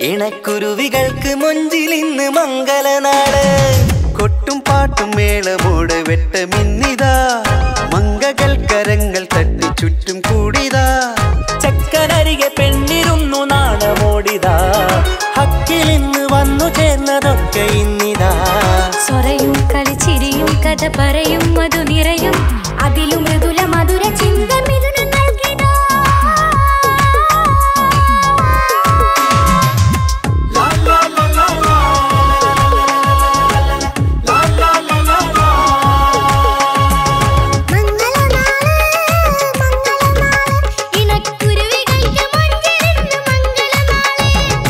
ഇണക്കുരുവികൾക്ക് മൊഞ്ചിൽ ഇന്ന് മംഗലനാട് കൊട്ടും പാട്ടും മേളമോട് വെട്ടമിന്നിതാ മംഗകൾ കരങ്ങൾ തട്ടി ചുറ്റും കൂടിതാ ചക്കനരികെ പെണ്ണിരുന്നു നാണമോടിതാ ഹക്കിൽ ഇന്ന് വന്നു ചേർന്നതൊക്കെ ഇന്നിതാ സൊറയും കളിച്ചിരിയും കഥ പറയും മധു നിറയും അതിലും മൃദുല മധുര ചിന്ത മിഥുന നൽകിടാ ഇണക്കുരുവികൾക്ക് മൊഞ്ചിലിന്ന് മംഗളനാള്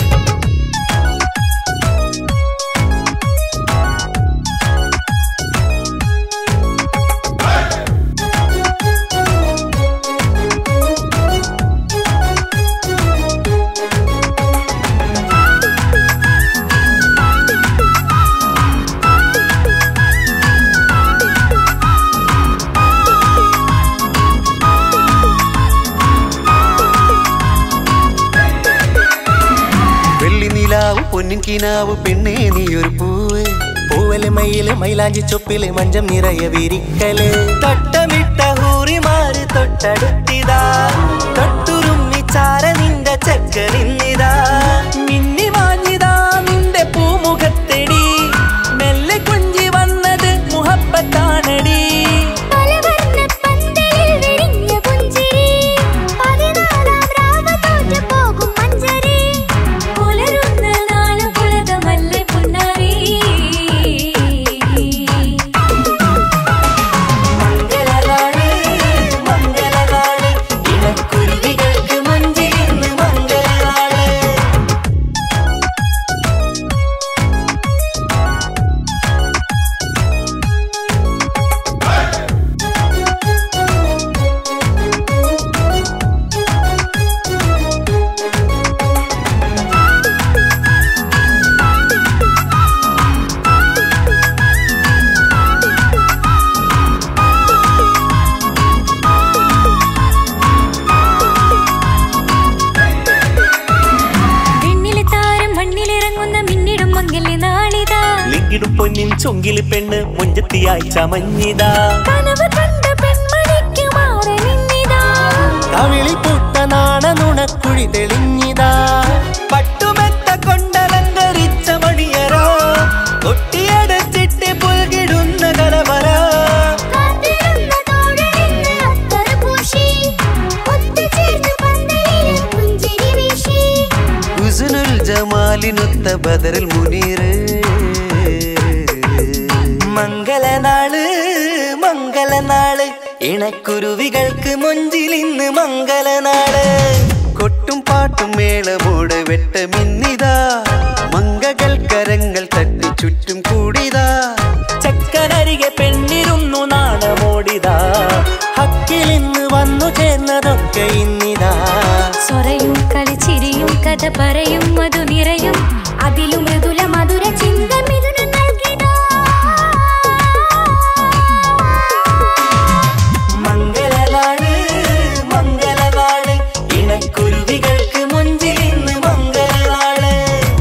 വെള്ളി നിലാവ് പൊന്നിൻ കിനാവ് പെണ്ണേ നീ ഒരു പൂവ് പൂവല് മയില് മൈലാഞ്ചി ചൊപ്പില് മഞ്ചം നിറയെ വിരിക്കല് തട്ടമിട്ട ഹൂറിമാര് തൊട്ടടുത്തിതാ തൊട്ടുരുമ്മി ചാര നിന്റെ ചക്കനിന്നിതാ മിന്നി മാഞ്ഞിതാ നിന്റെ പൂമുഖത്തെടി മെല്ലെ കുഞ്ചി വന്നത് മുഹപ്പത്താണടി പലവർണ്ണ പന്തലിൽ വിരിഞ്ഞ പുഞ്ചിരി പതിനാലാം രാവ് തോറ്റു പോകും മഞ്ചരി പുലരുന്ന നാള് പുലകമല്ലേ പുന്നാരി മംഗളനാള് മംഗളനാള് ഇണക്കുരുവികൾക്ക് മഞ്ചിൽ ഇന്ന് മംഗളനാള് വിണ്ണിലെ താരം മണ്ണിലിറങ്ങുന്ന മിന്നിടും മംഗല്യ നാളിതാ ലിങ്കിടും പൊന്നിൻ ചൊങ്കില് പെണ്ണ് മുഞ്ചത്തിയായി ചമഞ്ഞിതാ കനവ് കണ്ട പെൺമണിക്ക് മാറി നിന്നിതാ കവിളിൽ പൂത്ത നാണ നുണക്കുഴി തെളിഞ്ഞിതാ പട്ടുമെത്ത കൊണ്ടലങ്കരിച്ച മണിയരോ കൊട്ടിയടച്ചിട്ട് പുൽകിടുന്ന കലവര കാത്തിരുന്ന തോഴനിന്ന് അത്തർ പൂശി ഒത്തുചേർന്ന് പന്തലിൽ പുഞ്ചിരി വീശി ഹുസ്നുൽ ജമാലിനൊത്ത ബദറിൽ മുനീർ മംഗളനാള് മംഗളനാള് ഇണക്കുരുവികൾക്ക് മൊഞ്ചിൽ ഇന്ന് മംഗളനാള് കൊട്ടും പാട്ടും മേളമോട് വെട്ടമിന്നിതാ മംഗകൾ കരങ്ങൾ തട്ടി ചുറ്റും കൂടിതാ ചക്കനരികെ പെണ്ണിരുന്നു നാണമോടിതാ ഹക്കിൽ ഇന്ന് വന്നു ചേർന്നതൊക്കെ ഇന്നിതാ സൊറയും കളിച്ചിരിയും കഥ പറയും മധു നിറയും അതിലും മൃദുല മധുര ചിന്ത മിഥുന നൽകിടാ മംഗളനാള് മംഗളനാള് ഇണക്കുരുവികൾക്ക് മുഞ്ചിൽ ഇന്ന് മംഗളനാള്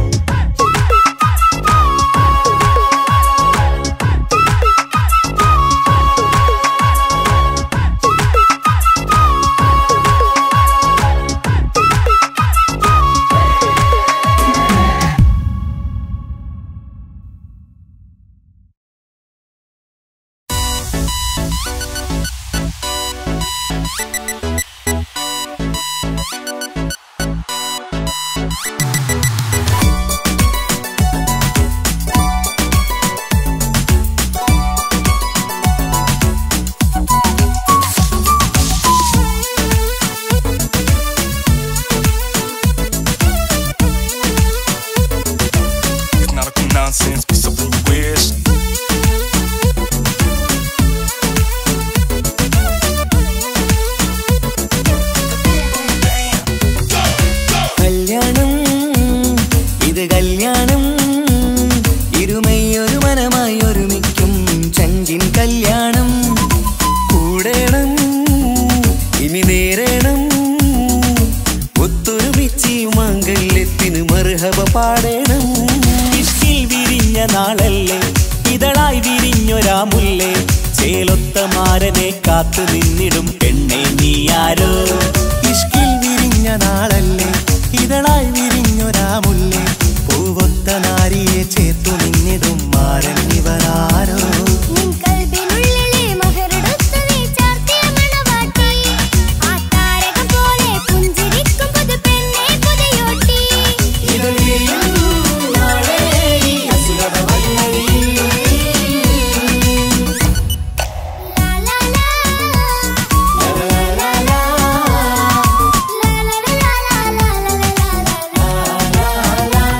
It's not a nonsense, be something you wish. കല്യാണം ഇത് കല്യാണം ഇരുമയൊരു മനമായി ഒരുമിക്കും ചങ്കിൻ കല്യാണം കൂടേണം ഇനി നേരേണം ഒത്തൊരുമിച്ച് ഈ മാംഗല്യത്തിന് മർഹബ വിരിഞ്ഞൊരാ മുല്ലേ ചേലൊത്ത മാരനെ കാത്തു നിന്നിടും പെണ്ണെ നീയാരോ ഇഷ്കിൽ വിരിഞ്ഞ നാളല്ലേ ഇതളായി വിരിഞ്ഞൊരാ മുല്ലേ പൂവൊത്ത നാരിയെ ചേർത്തു നിന്നിടും മാരൻ ഇവരാരോ നിൻ കൽബിനുള്ളിലെ മഹരെടുത്ത് നീ ചാർത്തിയ മണവാട്ടി ആ താരകം പോലെ പുഞ്ചിരിക്കും പുതുപെണ്ണെ പുതിയോട്ടി ലാ ലാ ലാ ലാ ലാ ലാ ലാ ലാ ലാ ലാ ലാ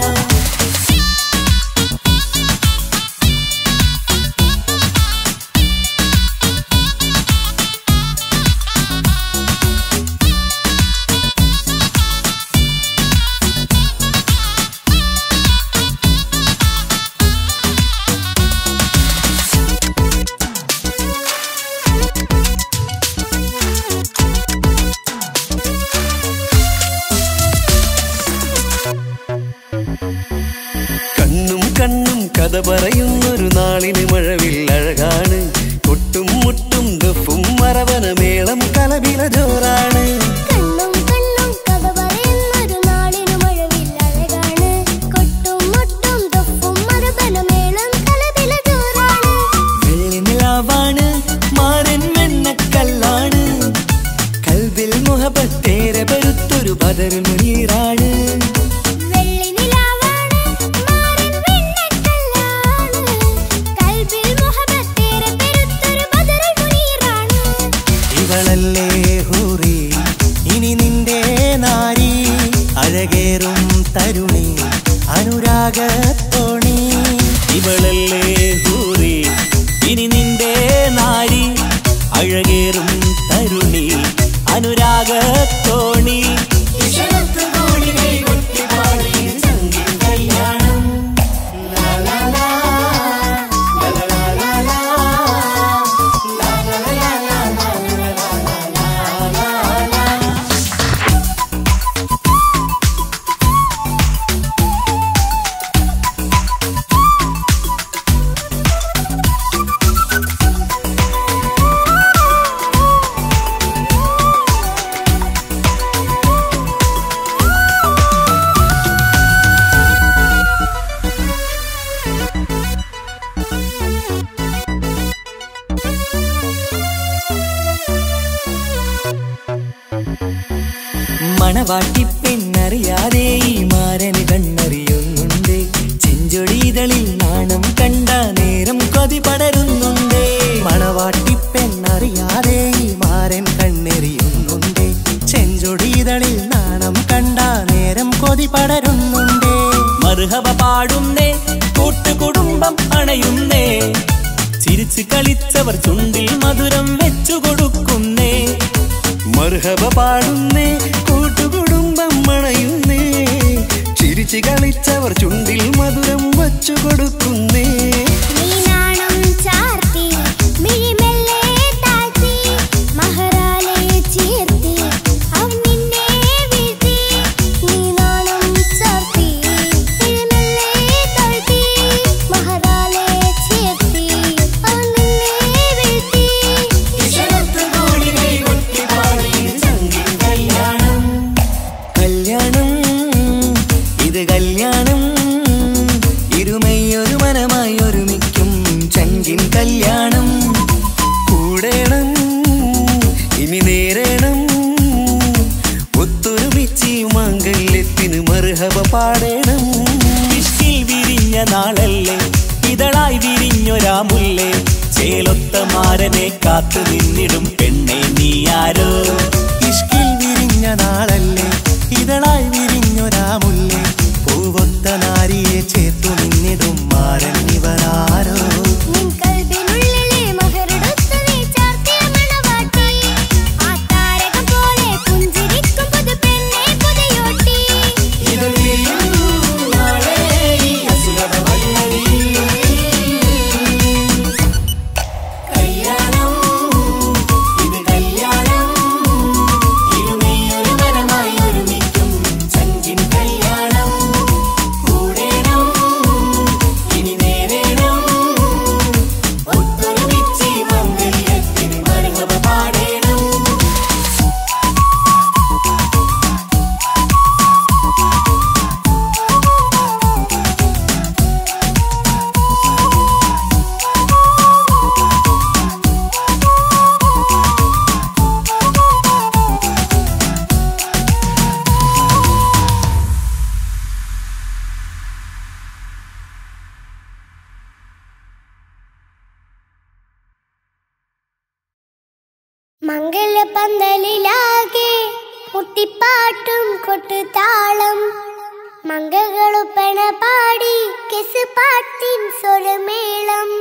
കണ്ണും കണ്ണും കഥ പറയുന്നൊരു നാളിന് മഴവിൽ അഴകാണ് കൊട്ടും മുട്ടും ദഫും മറവന മേളം കലവില ജോറാണ് കണ്ണും കണ്ണും കഥ പറയുന്നൊരു നാളിനു മഴവിൽ അഴകാണ് കൊട്ടും മുട്ടും തൊപ്പും മറുപനമേളം കലപില ജോറാണ് വെള്ളിനിലാവാണ് മാരൻ വെണ്ണക്കല്ലാണ് കൽവിൽ മുഹബത്തേരെ പെരുത്തൊരു ബദർ മുനീറാണ് വെള്ളി നിലാവാണ് മാറിൻ വെണ്ണക്കല്ലാണ് കൽബിൽ മുഹബത്തേറെ പെരുത്തൊരു ബദറുൽ മുനീറാണ് ഇവളല്ലേ ഹൂറി ഇനി നിന്റെ നാരി അഴകേറും തരുണി അനുരാഗത്തോണി ഇവളല്ലേ ഹൂറി ഇനി നിന്റെ നാരി അഴകേറും തരുണി അനുരാഗത്തോണി മണവാട്ടി പെണ്ണറിയാതെ ഈ മാരന് കണ്ണറിയുന്നുണ്ട് ചെഞ്ചൊടിതളിൽ നാണം കണ്ട നേരം കൊതി പടരുന്നുണ്ട് മണവാട്ടി പെണ്ണറിയാതെ ഈ മാരൻ കണ്ണെറിയുന്നുണ്ട് ചെഞ്ചൊടിതളിൽ നാണം കണ്ട നേരം കൊതി പടരുന്നുണ്ട് മറുഹവ പാടുന്നേ കൂട്ടുകുടുംബം അണയുന്നേ ചിരിച്ചു കളിച്ചവർ ചുണ്ടിൽ മധുരം വെച്ചു കൊടുക്കുന്നേ മർഹബ പാടുന്നേ കൂട്ടുകുടുംബം മണയുന്നേ ചിരിച്ചു കളിച്ചവർ ചുണ്ടിൽ മധുരം വച്ചു കൊടുക്കുന്നേ നീ നാണം ചാർത്തി മിഴിമെല്ലെ താഴ്ത്തി മഹറാലെ ചേർത്തി അവൻ നിന്നെ വീഴ്ത്തി നീ നാണം ചാർത്തി മിഴിമെല്ലെ താഴ്ത്തി മഹറാലെ ചേർത്തി അവൻ നിന്നെ വീഴ്ത്തി കല്യാണം ഇത് കല്യാണം ഇരുമയൊരു മനമായി ഒരുമിക്കും ചങ്കിൻ കല്യാണം കൂടേണം ഇനി നേരേണം ഒത്തൊരുമിച്ച് മംഗല്യത്തിന് മർഹബ പാടേണം ഇഷ്കിൽ വിരിഞ്ഞ നാളല്ലേ ഇതളായി വിരിഞ്ഞൊരാ മുല്ലേ ചേലൊത്ത മാരനെ കാത്തു നിന്നിടും പെണ്ണെ നീയാരോ ഇഷ്കിൽ വിരിഞ്ഞ നാളല്ലേ ഇതളായി വിരിഞ്ഞൊരാ മുല്ലേ പൂവൊത്ത നാരിയെ ചേർത്തു നിന്നിടും മാരൻ ഇവരാരോ നിൻ കൽബിനുള്ളിലെ മഹരെടുത്ത് നീ ചാർത്തിയ മണവാട്ടി ആ താരകം പോലെ പുഞ്ചിരിക്കും പുതുപെണ്ണെ പുതിയോട്ടി കല്യാണം കൂടേണം ഇനി നേരം മംഗളപന്തലിലാകെ കുട്ടിപ്പാട്ടും കൊട്ടുതാളം മംഗളുപ്പണ പാടി കെസ് പാട്ടിൻ സ്വരമേളം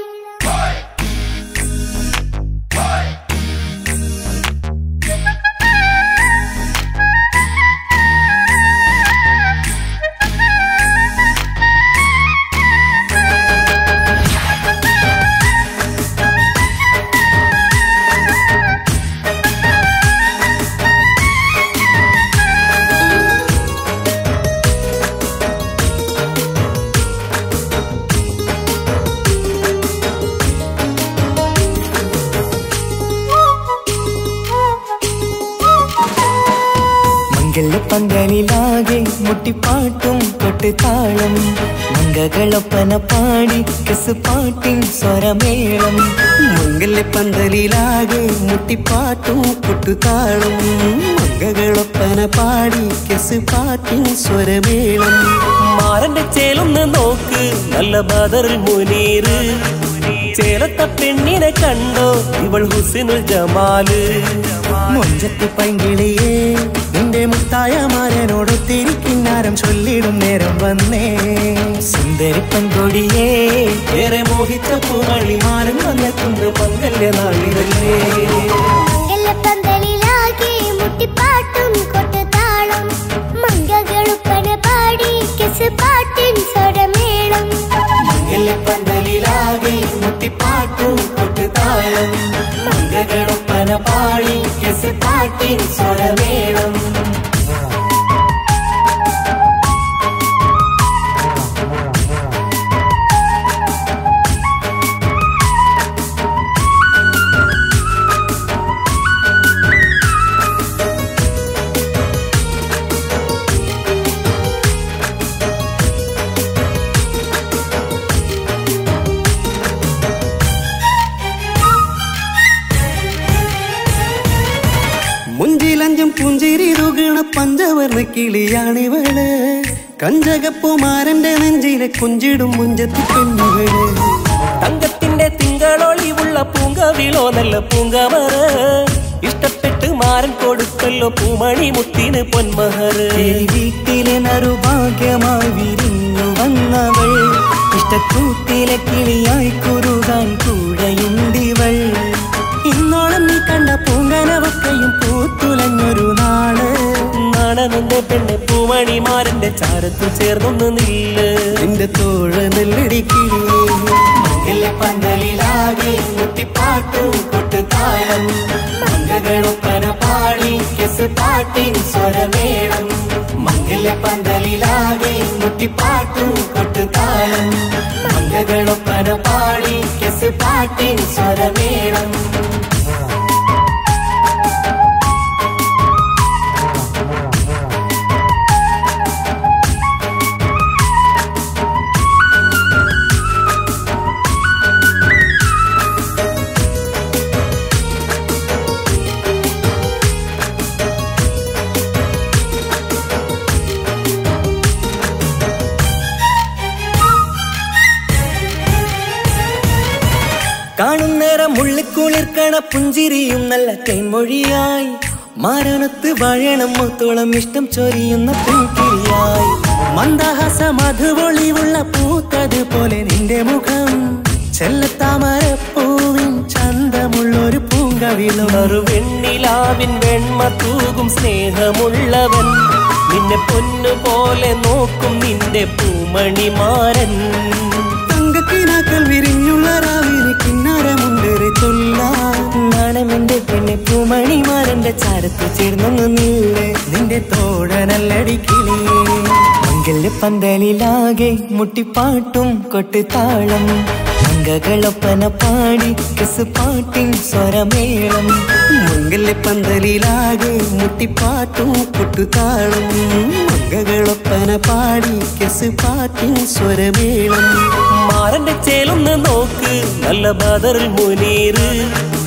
മംഗലപ്പന്തലിലാകെ മുട്ടിപ്പാട്ടും കൊട്ടുതാളം മംഗകളൊപ്പന പാടി കെസ് പാട്ടിൻ സ്വരമേളം മംഗല്യപ്പന്തലിലാകെ മുട്ടിപ്പാട്ടും കൊട്ടുതാളും മംഗകളൊപ്പന പാടി കെസ് പാട്ടിൻ സ്വരമേളം മാറന്റെ ചേലൊന്ന് നോക്ക് നല്ല ബദറിൽ മുനീറ് ചേലത്ത പെണ്ണിനെ കണ്ടോ ഇവൾ ഹുസിനുൽ ജമാല് മൊഞ്ചത്തി പൈങ്കിളിയേ നിന്റെ മുത്തായ മാരനോടൊത്തിരിക്കിന്നാരം ചൊല്ലിടും നേരം വന്നേ സുന്ദരി പെൺകൊടിയേ ഏറെ മോഹിച്ച പൂമണി മാരൻ വന്നെത്തുന്ന മംഗല്യ നാളിതല്ലേ മംഗളപന്തലിലാകെ മുട്ടിപ്പാട്ടും കൊട്ടുതാളം മംഗളുപ്പണ പാടി കെസ് പാട്ടിൻ സ്വരമേളം മംഗല്യപ്പന്തലിലാകെ മുട്ടിപ്പാട്ടും കൊട്ടുതാളം മംഗളൊപ്പന പാടി കെസ് പാട്ടിൻ സ്വരമേളം മുഞ്ചിലഞ്ചും പുഞ്ചിരി തുകണ പഞ്ചവർണ്ണ കിളിയാണിവള് കഞ്ചകപ്പുമാരന്റെ നെഞ്ചിലെ കുഞ്ചിടും മുഞ്ചത്തി പെണ്ണുകള് തങ്കത്തിന്റെ തിങ്കളൊളിവുള്ള പൂങ്കവിളോ നല്ല പൂങ്കമറ ഇഷ്ടപ്പെട്ട് മാരൻ കൊടുക്കല്ലോ പൂമണി മുത്തിന് പൊന്മഹറ് ഈ വീട്ടിലെ നറുഭാഗ്യമായി വിരിഞ്ഞു വന്നവൾ ഇഷ്ടക്കൂട്ടിലെ കിളിയായി കുറുകാൻ കൂടെയുണ്ടിവൾ ഇന്നോളം നീ കണ്ട പൂങ്കനവക്കയും പൂത്തുലഞ്ഞൊരു നാള് നാണനന്റെ പെണ്ണ് പൂമണിമാരന്റെ ചാരത്തു ചേർന്നൊന്ന് നില്ല് നിന്റെ തോഴ നെല്ലടിക്കിളിയേ പന്തലിലാകെ മുട്ടിപ്പാട്ടും കൊട്ടുതാളം മംഗളൊപ്പന പാടി കെസ് പാട്ടിൻ സ്വരമേളം മംഗല പന്തലിലാകെ മുട്ടിപ്പാട്ടും കൊട്ടുതാളം മംഗളൊപ്പന പാടി കെസ് പാട്ടിൻ സ്വരമേളം കാണുന്നേരം ഉള്ളിക്കുളിർക്കണ പുഞ്ചിരിയും നല്ല കൈമൊഴിയായി മാരണത്ത് വാഴണം മുത്തോളം ഇഷ്ടം ചൊരിയുന്ന പെൺകിളിയായി മന്ദഹാസ മധുപൊളിവുള്ള പൂത്തത് പോലെ നിന്റെ മുഖം ചെല്ലത്താമരപ്പൂവിൻ ചന്തമുള്ളൊരു പൂങ്കവിളും ഒരു വെണ്ണിലാവിൻ വെണ്മ തൂകും സ്നേഹമുള്ളവൻ നിന്നെ പൊന്നു പോലെ നോക്കും നിന്റെ പൂമണിമാരൻ തങ്കക്കിനാക്കൾ വിരിഞ്ഞുള്ള രാവിലെ കിന്നാരമുണ്ടേറെ ചൊല്ലാൻ നാണമെന്റെ പെണ്ണെ പൂമണിമാരന്റെ ചാരത്ത് ചേർന്നൊന്ന് നീളെ നിന്റെ തോഴനല്ലടിക്കിളിയേ മംഗല്യ പന്തലിലാകെ മുട്ടിപ്പാട്ടും കൊട്ടുതാളം അംഗകളൊപ്പന പാടി കെസ് പാട്ടിൻ സ്വരമേളം മംഗല്യപ്പന്തലിലാകെ മുട്ടിപ്പാട്ടും കൊട്ടുതാളും മംഗകളൊപ്പന പാടി കെസ് പാട്ടിൻ സ്വരമേളം മാറന്റെ ചേലൊന്ന് നോക്ക് നല്ല ബദറിൽ മുനീറ്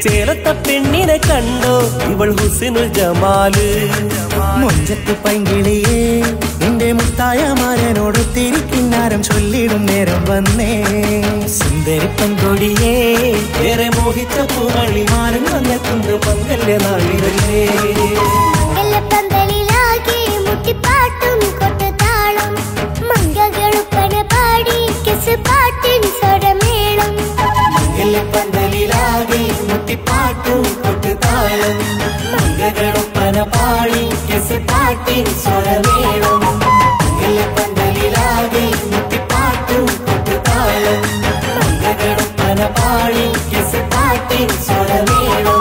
ചേലത്ത പെണ്ണിനെ കണ്ടോ ഇവൾ ഹുസിനുൽ ജമാല് മുഞ്ചത്ത് പൈങ്കിളിയേ നിന്റെ മുത്തായ മാരനോട് തിരിക്കിന്നാരം ചൊല്ലിടും നേരം വന്നേ സുന്ദരി പങ്കൊടിയേ ഏറെ മോഹിച്ച പൂവള്ളിമാരൻ വന്നെത്തുന്ന പങ്കല്യ നാളിതല്ലേ മംഗലപ്പന്തലിലാകെ മുട്ടിപ്പാട്ടും കൊട്ടുതാളം മംഗകളുപ്പന പാടി കിസ് പാട്ടിൻ സ്വരമേളം പന്തലിലാകെ മുട്ടിപ്പാട്ടും കൊട്ടുതാളം മംഗളൊപ്പന പാടി കെസ് പാട്ടിൻ സ്വരമേളം പന്തലിലാകെ മുട്ടിപ്പാട്ടും കൊട്ടുതാളം മംഗളൊപ്പന പാടി കെസ് പാട്ടിൻ സ്വരമേളം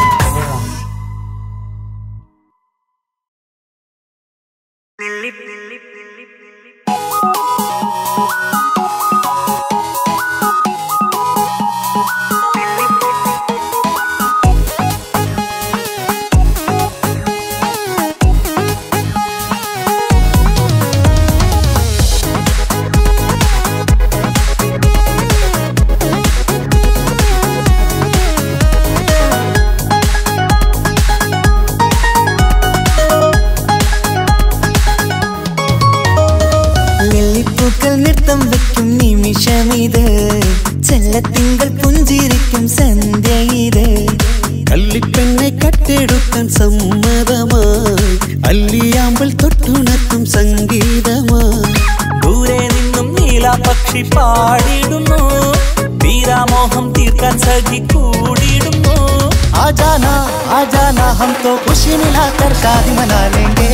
ലില്ലിപ്പൂക്കൾ നൃത്തം വെക്കും നിമിഷമിത് ചെല്ലത്തിങ്കൾ പുഞ്ചിരിക്കും സന്ധ്യ ഇത് കള്ളിപ്പെണ്ണെ കട്ടെടുക്കാൻ സമ്മതമായി അല്ലിയാമ്പൽ തൊട്ടുണർത്തും സംഗീതമായി ദൂരെ നിന്നും നീലാപക്ഷി പാടിടുന്നു വീരാമോഹം തീർക്കാൻ സഖി കൂടിയിടുന്നു आजाना आजाना हम तो खुशी मिलाकर शादी मना लेंगे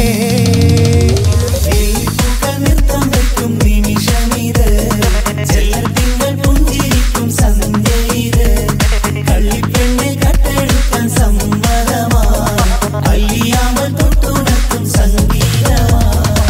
നൃത്തം വെക്കും നിമിഷമിത് ചെല്ലത്തിങ്കൾ പുഞ്ചിരിക്കും സന്ധ്യ ഇത് കള്ളിപ്പെണ്ണെ കട്ടെടുക്കാൻ സമ്മതമാ അല്ലിയാമൽ തൊട്ടുണർത്തും സംഗീതമാ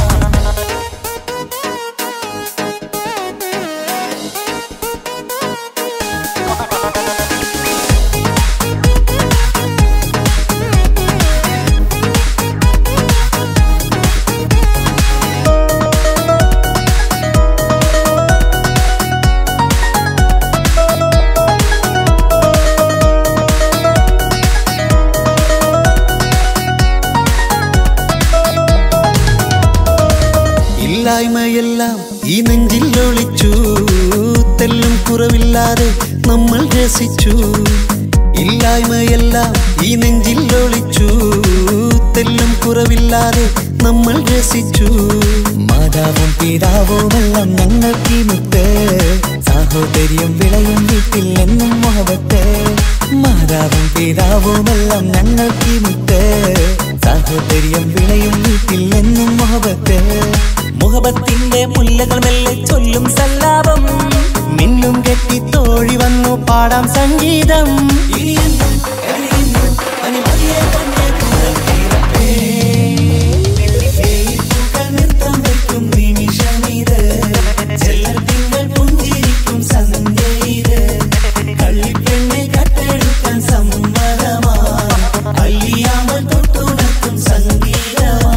ഇല്ലായ്മയെല്ലാം ഈ നെഞ്ചിൽ ഒളിച്ചു തെല്ലും കുറവില്ലാതെ നമ്മൾ രസിച്ചു ഇല്ലായ്മയെല്ലാം ഈ നെഞ്ചിൽ ഒളിച്ചു തെല്ലും കുറവില്ലാതെ നമ്മൾ രസിച്ചു മാതാവും പിതാവുമെല്ലാം ഞങ്ങൾക്ക് മുത്ത് സാഹോദര്യം വിളയും വീട്ടിൽ എന്നും മുഹബത്ത് മാതാവും പിതാവുമെല്ലാം ഞങ്ങൾക്ക് മുത്ത് സാഹോദര്യം വിളയും വീട്ടിൽ എന്നും മുഹബത്ത് മുഹബത്തിന്റെ മുല്ലകൾ മെല്ലെ ചൊല്ലും സല്ലാപം മിന്നും കെട്ടി തോഴി വന്നു പാടാം സംഗീതം ഇനിയെന്നും എവിടെയെന്നും അനുമതിയെ തന്നെ കൂടെ തീരട്ടെ. ഏയ്പൂക്കൾ നൃത്തം വെക്കും നിമിഷമിത്. ചെല്ലത്തിങ്കൾ പുഞ്ചിരിക്കും സന്ധ്യ ഇത്. കള്ളിപ്പെണ്ണെ കട്ടെടുക്കാൻ സമ്മതമാ അല്ലിയാമ്പൽ തൊട്ടുണർത്തും സംഗീതമാ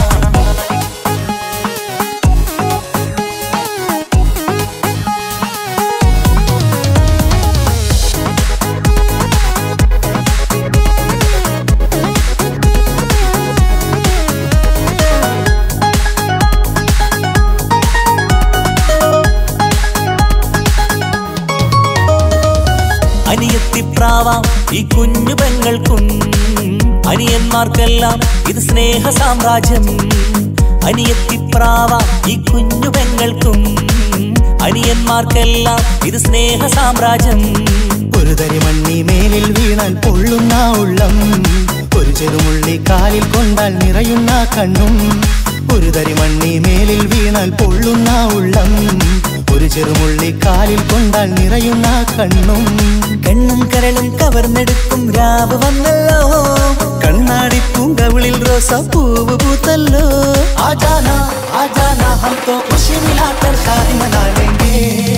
അനിയത്തിപ്രാവാം ഈ കുഞ്ഞു പെങ്ങൾക്കും അനിയന്മാർക്കെല്ലാം ഇത് സ്നേഹ സാമ്രാജ്യം അനിയത്തിപ്രാവാം ഈ കുഞ്ഞു പെങ്ങൾക്കും അനിയന്മാർക്കെല്ലാം ഇത് സ്നേഹ സാമ്രാജ്യം ഒരു തരി മണ്ണി മേലിൽ വീണാൽ പൊള്ളുന്ന ഉള്ളം ഒരു ചെറുമുള്ളി കാലിൽ കൊണ്ടാൽ നിറയുന്ന കണ്ണും ഒരു തരി മണ്ണി മേലിൽ വീണാൽ പൊള്ളുന്ന ഉള്ളം ഒരു ചെറുമുള്ളി കാലിൽ കൊണ്ടാൽ നിറയുന്ന കണ്ണും കണ്ണും കരളും കവർന്നെടുക്കും രാവ് വന്നല്ലോ കണ്ണാടി പൂങ്കവിളിൽ റോസ പൂവ് പൂത്തല്ലോ ആജാന ആജാന ഹം തോ ഖുഷി മിലാക്കർ ഷാദി മനാ ലേംഗേ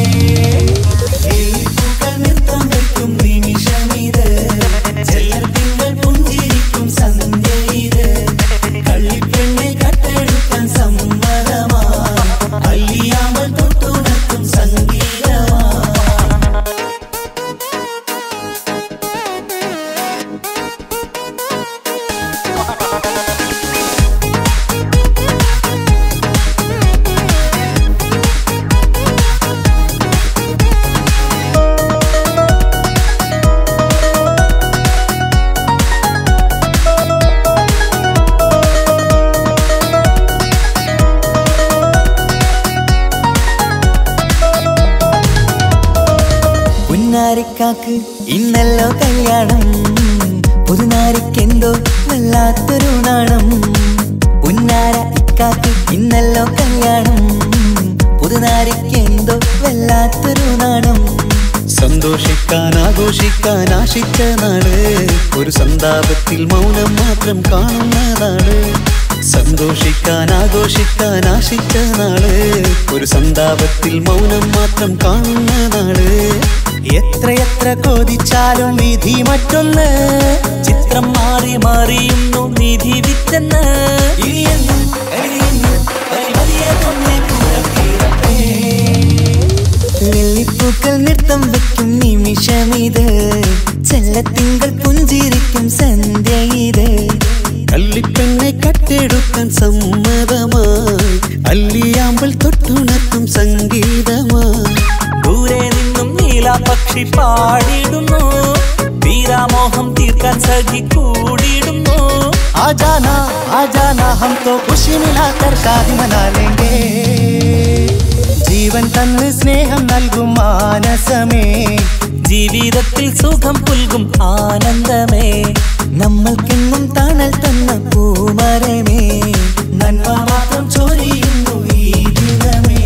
ഏയ്പൂക്കൾ നൃത്തം വെക്കും നിമിഷമിത്. ചെല്ലത്തിങ്കൾ പുഞ്ചിരിക്കും സന്ധ്യ ഇത്. കള്ളിപ്പെണ്ണെ കട്ടെടുക്കാൻ സമ്മതമാ അല്ലിയാമ്പൽ തൊട്ടുണർത്തും സംഗീതമാ പുന്നാരിക്കാക്ക് ഇന്നല്ലോ കല്യാണം പുതുനാരിക്കെന്തോ വല്ലാത്തൊരു നാണം പുന്നാര ഇക്കാക്ക് ഇന്നല്ലോ കല്യാണം പുതുനാരിക്കെന്തോ വല്ലാത്തൊരു നാണം സന്തോഷിക്കാൻ ആഘോഷിക്കാൻ ആശിച്ച നാട് ഒരു സന്താപത്തിൽ മൗനം മാത്രം കാണുന്ന നാട് സന്തോഷിക്കാൻ ആഘോഷിക്കാൻ ആശിച്ച നാട് ഒരു സന്താപത്തിൽ മൗനം മാത്രം കാണുന്ന നാട് എത്രയെത്ര കോതിച്ചാലും വിധി മറ്റൊന്ന് ചിത്രം മാറി മാറിയുന്നു നിധി വിറ്റെന്ന് ഇനിയെന്നും കഴിയുന്നു പരിമതിയെ തന്നെ കൂടപ്പീരപ്പേ. വെള്ളിപ്പൂക്കൾ നൃത്തം വെക്കും നിമിഷമിത് ചെല്ലത്തിങ്കൾ പുഞ്ചിരിക്കും സന്ധ്യ ഇത് കള്ളിപ്പെണ്ണെ കട്ടെടുക്കാൻ സമ്മതമായി അല്ലിയാമ്പൽ തൊട്ടുണർത്തും സംഗീതമായി ദൂരെ നിന്നും നീലാപക്ഷി പാടിയിടുന്നു വീരാമോഹം തീർക്കാൻ സഖി കൂടിയിടുന്നു आजाना आजाना हम तो खुशी मिलाकर शादी मना लेंगे ജീവൻ തന്ന് സ്നേഹം നൽകും മാനസമേ ജീവിതത്തിൽ സുഖം പുൽകും ആനന്ദമേ നമ്മൾക്കെന്നും തണൽ തന്ന പൂമരമേ നന്മ മാത്രം ചൊരിയുന്നു ഈ ദിനമേ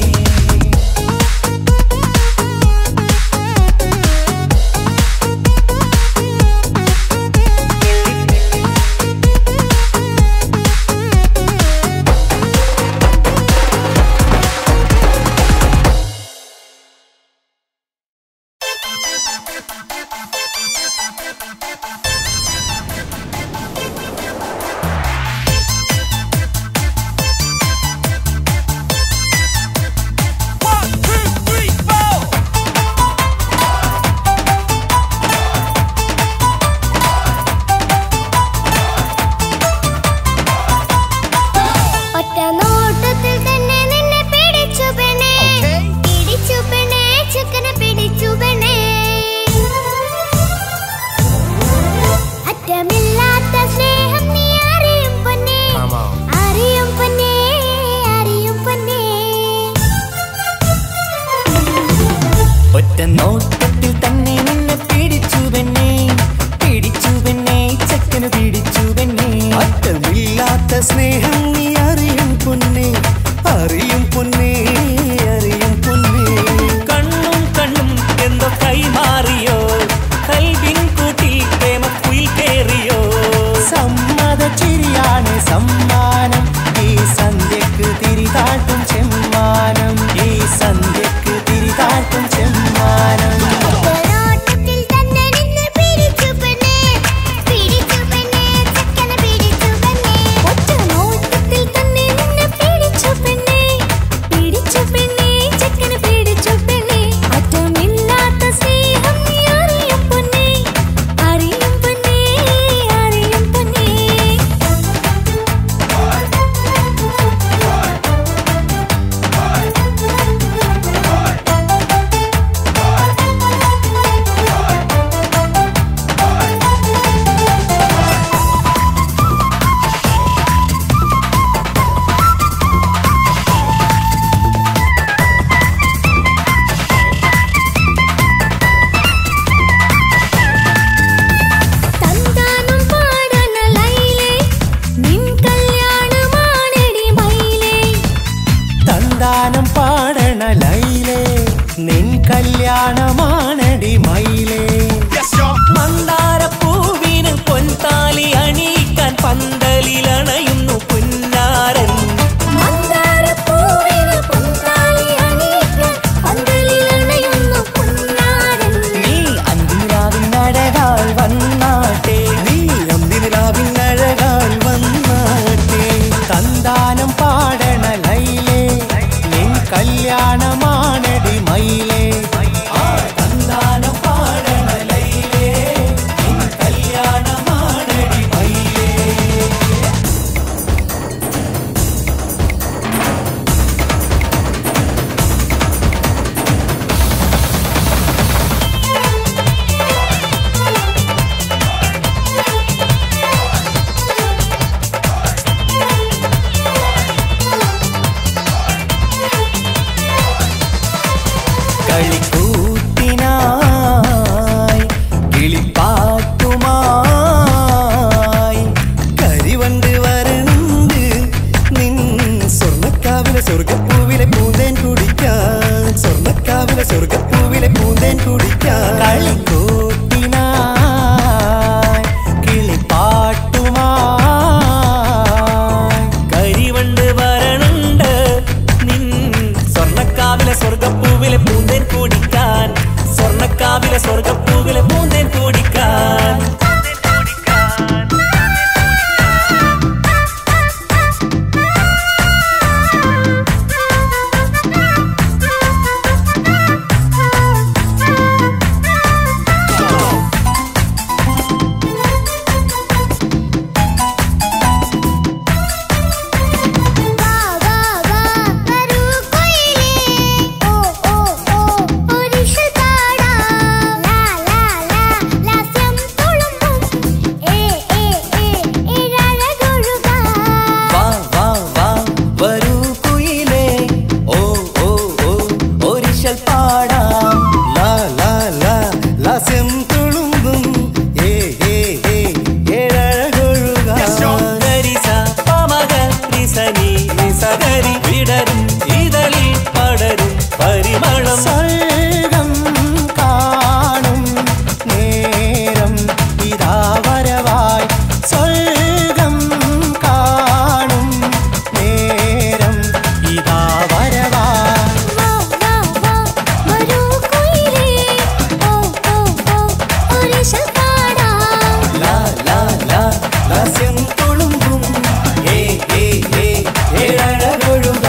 One, two, three, four. ഒറ്റ നോട്ടത്തിൽ തന്നെ നിന്നെ പിടിച്ചു പെണ്ണേ പിടിച്ചു പെണ്ണേ ചക്കനെ പിടിച്ചു പെണ്ണേ ലാസ്യം തുളുമ്പും ഏ ഏ ഏ ഏഴഴകൊഴുക ഗരിസ പമക നിസനി നിസകരി വിടരും ഇതളിൽ പടരും പരിമളം സ്വർഗം കാണും നേരം ഇതാ വരവായി സ്വർഗം കാണും നേരം ഇതാ വരവായി വാ വാ വാ വരൂ കുയിലേ ഓ ഓ ഓ ഒരിശൽ പാടാം ലാ ലാ ലാ ലാസ്യം തുളുമ്പും ഏ ഏ ഏ ഏഴഴകൊഴുക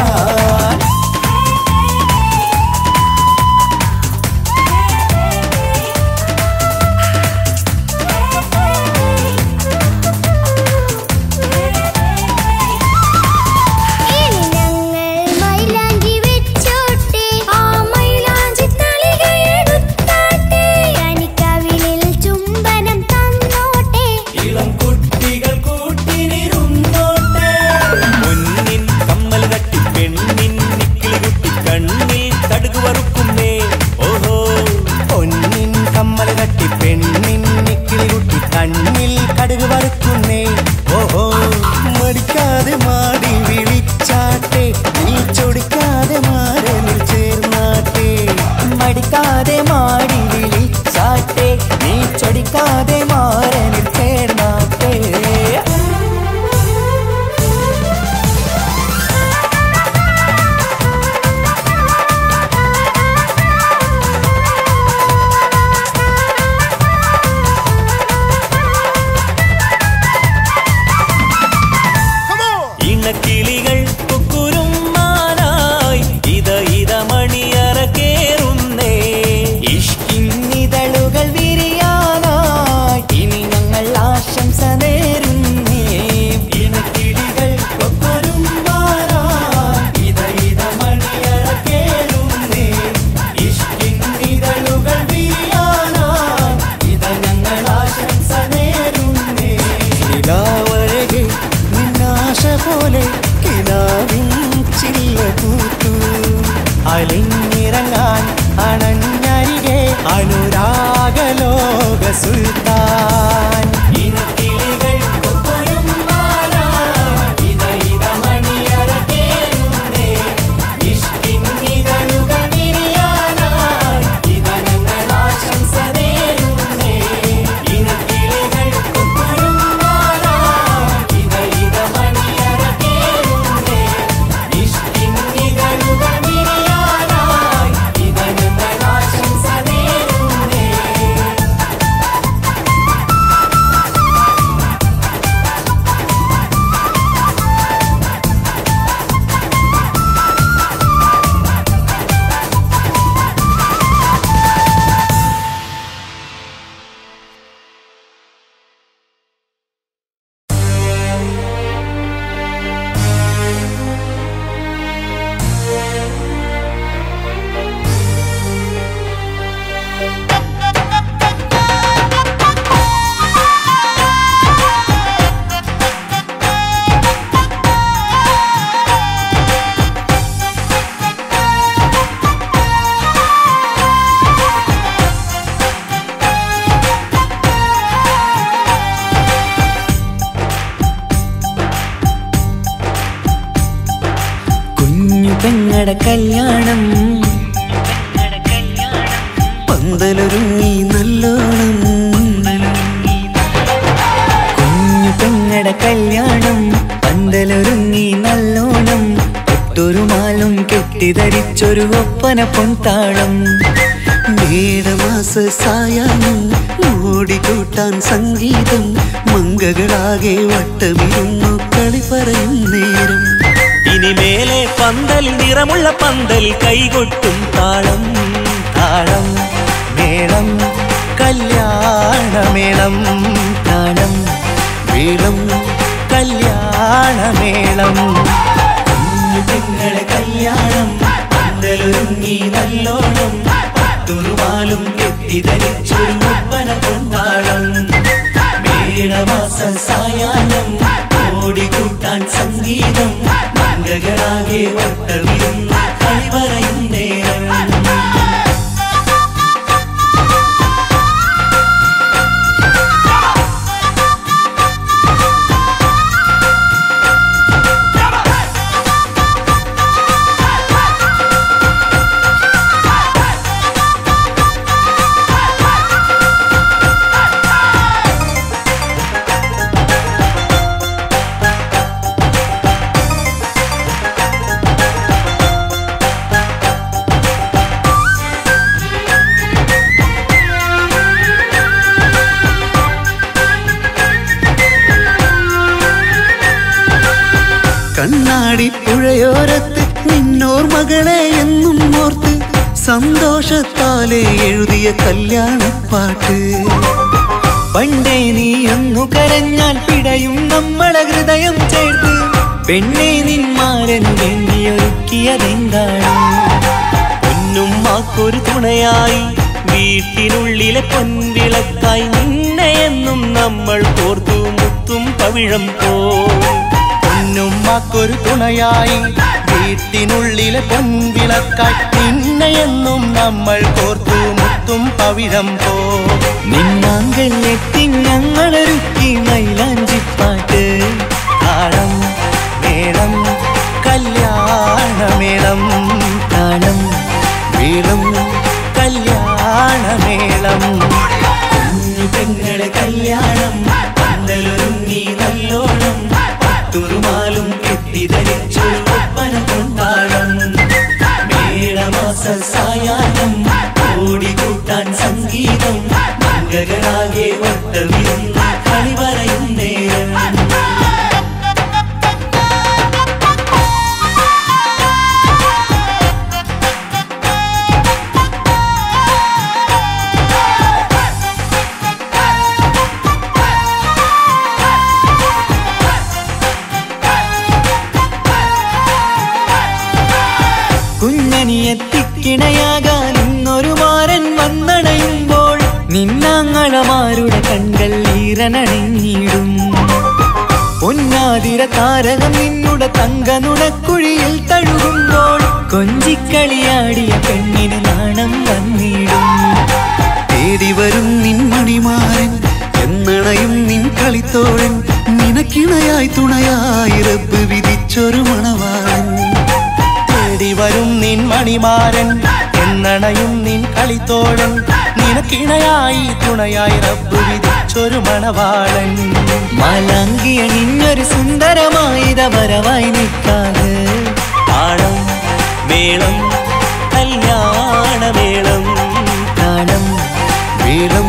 ഇനി ഞങ്ങൾ മൈലാഞ്ചി വെച്ചോട്ടെ ആ മൈലാഞ്ചി തളികയെടുത്താട്ടെ കനിക്കവിളിൽ ചുംബനം തന്നോട്ടെ ഇളം കുട്ടികൾ കൂട്ടിനിരുന്നോട്ടെ മുന്നിൻ കമ്മൽ തട്ടി പെണ്ണിൻ നിക്കിളി കുട്ടി കണ്ണിൽ കടുക് വറുക്കുന്നേ ഓഹോ പൊന്നിൻ കമ്മൽ കട്ടി പെണ്ണിൻ നിക്കിളി കുട്ടി കണ്ണിൽ കടുക് വറുക്കുന്നേ ഓഹോ മടിക്കാതെ മാടി വിളിച്ചാട്ടെ നീ ചൊടിക്കാതെ മാറനിൽ ചേർന്നാട്ടെ മടിക്കാതെ മാടി വിളിച്ചാട്ടെ നീ ചൊടിക്കാതെ മാറനിൽ ചേർന്നാട്ടെ ഇണക്കിളികൾ കുക്കുരുമാനായി ഇത ഇത മണിയറ കേറുന്നേ ഇഷ്കിന്നിതളുകൾ വിരിയാനായി ഇനി ഞങ്ങൾ ആശംസ നേരുന്നേ ഇണക്കിളികൾ കൊക്കൊരുമ്പാനായി ഇത ഇത മണിയറ കേളുന്നേ ഇഷ്കിന്നിതളുകൾ വിരിയാനായി ഇത ഞങ്ങൾ ആശംസ നേരുന്നേ നിലാവഴകെ നിന്നാശ പോലെ കിനാവിൻ ചില്ല കൂത്തു അലിഞ്ഞിറങ്ങാൻ അണഞ്ഞരികെ അനുരാഗലോക സുൽത്താൻ ഇനക്കിളികൾ കൊക്കൊരും മാലായി, ഇത ഇത മണിയറ കേറുന്നേ. ഇഷ്കിന്നിതളുകൾ വിരിയാനായി, ഇത ഞങ്ങൾ ആശംസ നേരുന്നേ. ഇനക്കിളികൾ കൊക്കൊരും മാലായി, ഇത ഇത മണിയറ കേറുന്നേ. ഇഷ്കിന്നിതളുകൾ വിരിയാനായി, ഇത ഞങ്ങൾ ആശംസ നേരുന്നേ. കുഞ്ഞു പെങ്ങടെ കല്യാണം പന്തലൊരുങ്ങി നല്ലോണം കുഞ്ഞു പെങ്ങടെ കല്യാണം പന്തലൊരുങ്ങി നല്ലോണം ഒട്ടൊരു മാലും കെട്ടിധരിച്ചൊരു ഒപ്പന പൊൻതാളം മേടമാസ സായാഹ്നം ഓടിക്കൂട്ടാൻ സംഗീതം മങ്കകളാകെ വട്ടമിരുന്നു കളി പറയും നേരം ഇനി മേലെ പന്തൽ നിറമുള്ള പന്തൽ കൈകൊട്ടും താളം താളം മേളം കല്യാണമേളം താളം വീളം കല്യാണമേളം കുഞ്ഞു പെങ്ങളെ കല്യാണം പന്തലൊരുങ്ങി നല്ലോണം തുറുമാലും കെട്ടിധരിച്ചൊരു ഒപ്പന കൊണ്ടാളം മേടമാസ സായാഹ്നം ഓടിക്കൂട്ടാൻ സംഗീതം മംഗകളാകെ വട്ടമിരുന്ന് കളി പറയും നേരം അങ്ങാടി പുഴയോരത്ത് നിന്നോർ മകളെ എന്നും ഓർത്ത് സന്തോഷത്താലെ എഴുതിയ കല്യാണപ്പാട്ട് പണ്ടേ നീ ഒന്നു കരഞ്ഞാൽ പിടയും നമ്മളെ ഹൃദയം ചേർത്ത് പെണ്ണെ നിന്മാരൻ വേണ്ടിയൊരുക്കിയതെന്താണ് പൊന്നുമ്മാക്കൊരു തുണയായി വീട്ടിനുള്ളിലെ പൊൻവിളക്കായി നിന്നെ എന്നും നമ്മൾ കോർത്തു മുത്തും പവിഴം പോ പൊന്നുമ്മക്കൊരു തുണയായി വീട്ടിനുള്ളിലെ പൊൻവിളക്കായി നിന്നെയെന്നും നമ്മൾ കോർത്തു മുത്തും പവിഴം പോ നിന്നാങ്കല്ലെത്തി ഞങ്ങളൊരുക്കി മൈലാഞ്ചിപ്പാട്ട് താളം മേളം കല്യാണമേളം താളം വീളും കല്യാണമേളം കുഞ്ഞു പെങ്ങളെ കല്യാണം പന്തലൊരുങ്ങി നല്ലോണം പത്തുറുമാലും കെട്ടിധരിച്ചൊരു ഒപ്പന കൊണ്ടാടം മേളമാസ സായാഹ്നം ഓടിക്കൂട്ടാൻ സംഗീതം മംഗകളാകെ വട്ടമിരുന്ന് കളി പറയും നേരം കുഞ്ഞനിയെത്തിക്കിണയാകാൻ ഇന്നൊരു മാരൻ വന്നണയുമ്പോൾ നിന്നാങ്ങളമാരുടെ കൺകൾ ഈറനണിഞ്ഞിടും പൊന്നാതിര താരകം നിന്നുടെ തങ്കനുടക്കുഴിയിൽ തഴുകുമ്പോൾ കൊഞ്ചിക്കളിയാടിയ പെണ്ണിന് നാണം വന്നിടും തേടി വരും നിൻ മണിമാരൻ എന്നണയും നിൻ കളിത്തോഴൻ നിനക്കിണയായി തുണയായി റബ്ബ് വിധിച്ചൊരു മണവാളൻ തേടി വരും നിൻ മണിമാരൻ എന്നണയും നിൻ കളിത്തോഴൻ നിനക്കിണയായി തുണയായി റബ്ബ് വിധിച്ചൊരു മണവാളൻ മാലാങ്കിയ നിന്നൊരു സുന്ദരമായിത വരവായി നിൽക്കാതെ താളം മേളം കല്യാണമേളം താളം വീളും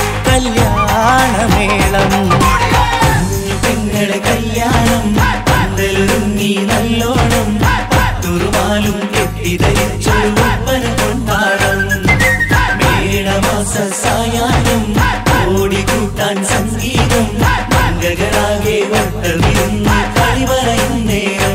കല്യാണമേളം കുഞ്ഞു പെങ്ങളെ കല്യാണം പന്തലൊരുങ്ങി നല്ലോണം പത്തുറുമാലും കെട്ടിധരിച്ചൊരു ഒപ്പന കൊണ്ടാടം മേളമാസ സായാഹ്നം ഓടിക്കൂട്ടാൻ സംഗീതം മംഗകളാകെ വട്ടമിരുന്ന് കളി പറയും നേരം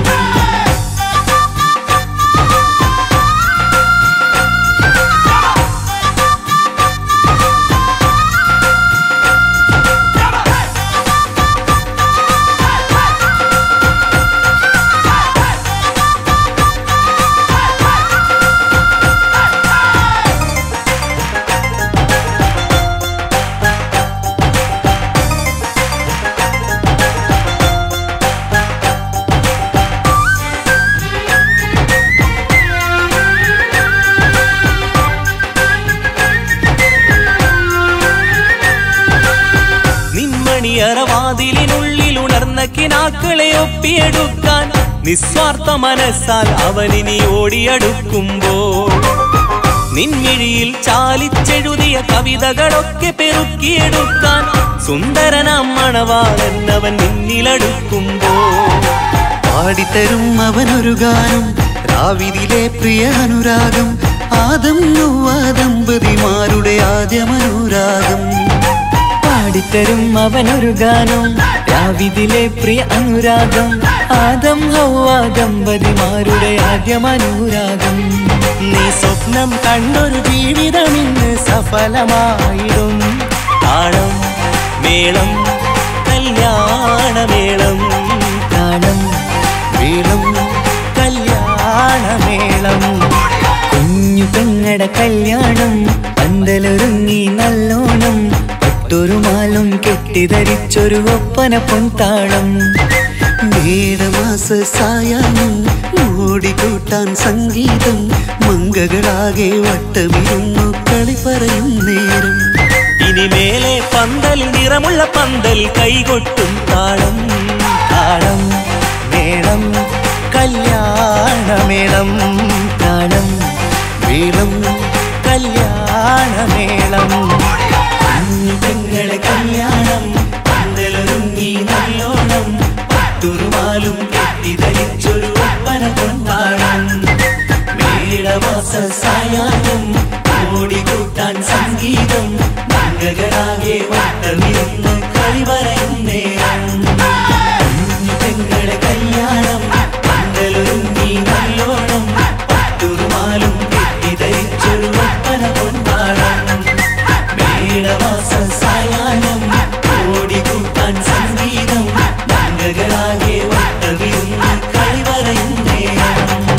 നിന്മണിയറവാതിലിനുള്ളിൽ ഉണർന്ന കിനാക്കളെ ഒപ്പിയെടുക്കാൻ നിസ്വാർത്ഥ മനസ്സാൽ അവനിനി ഓടിയടുക്കുമ്പോൾ നിൻമിഴിയിൽ ചാലിച്ചെഴുതിയ കവിതകളൊക്കെ പെറുക്കിയെടുക്കാൻ സുന്ദരനാം മണവാളൻ അവൻ നിന്നിലടുക്കുമ്പോൾ പാടിത്തരും അവനൊരു ഗാനം രാവിതിലെ പ്രിയ അനുരാഗം ആദം നൊവ്വ ദമ്പതിമാരുടെ ആദ്യമനുരാഗം പാടിത്തരും അവനൊരു ഗാനം രാവിതിലെ പ്രിയ അനുരാഗം ആദം ഹൗവ ദമ്പതിമാരുടെ ആദ്യമനുരാഗം നീ സ്വപ്നം കണ്ടൊരു ജീവിതം ഇന്ന് സഫലമായിടും താളം മേളം കല്യാണമേളം താളം വീളും കല്യാണമേളം കുഞ്ഞു പെങ്ങട കല്യാണം പന്തലൊരുങ്ങി നല്ലോണം പട്ടൊരു മാലും കെട്ടിധരിച്ചൊരു ഒപ്പന പൊൻതാളം മേടമാസ സായാഹ്നം ഓടിക്കൂട്ടാൻ സംഗീതം മംഗകളാകെ വട്ടമിരുന്നു കളി പറയും നേരം ഇനി മേലെ പന്തൽ നിറമുള്ള പന്തൽ കൈകൊട്ടും താളം താളം മേളം കല്യാണമേളം താളം വീളും കല്യാണമേളം കുഞ്ഞു പെങ്ങളെ കല്യാണം പന്തലൊരുങ്ങി നല്ലോണം പത്തുറുമാലും കെട്ടിധരി മംഗകളാകെ വട്ടമിരുന്ന് കളി പറയും നേരം കുഞ്ഞു പെങ്ങളെ കല്യാണം പന്തലൊരുങ്ങി നല്ലോണം പട്ടുമാലും കെട്ടിധരിച്ചൊരു ഒപ്പന കൊണ്ടാടണം മേടമാസ സായാഹ്നം ഓടിക്കൂട്ടാൻ സംഗീതം മംഗകളാകെ വട്ടമിരുന്ന് കളി പറയും നേരം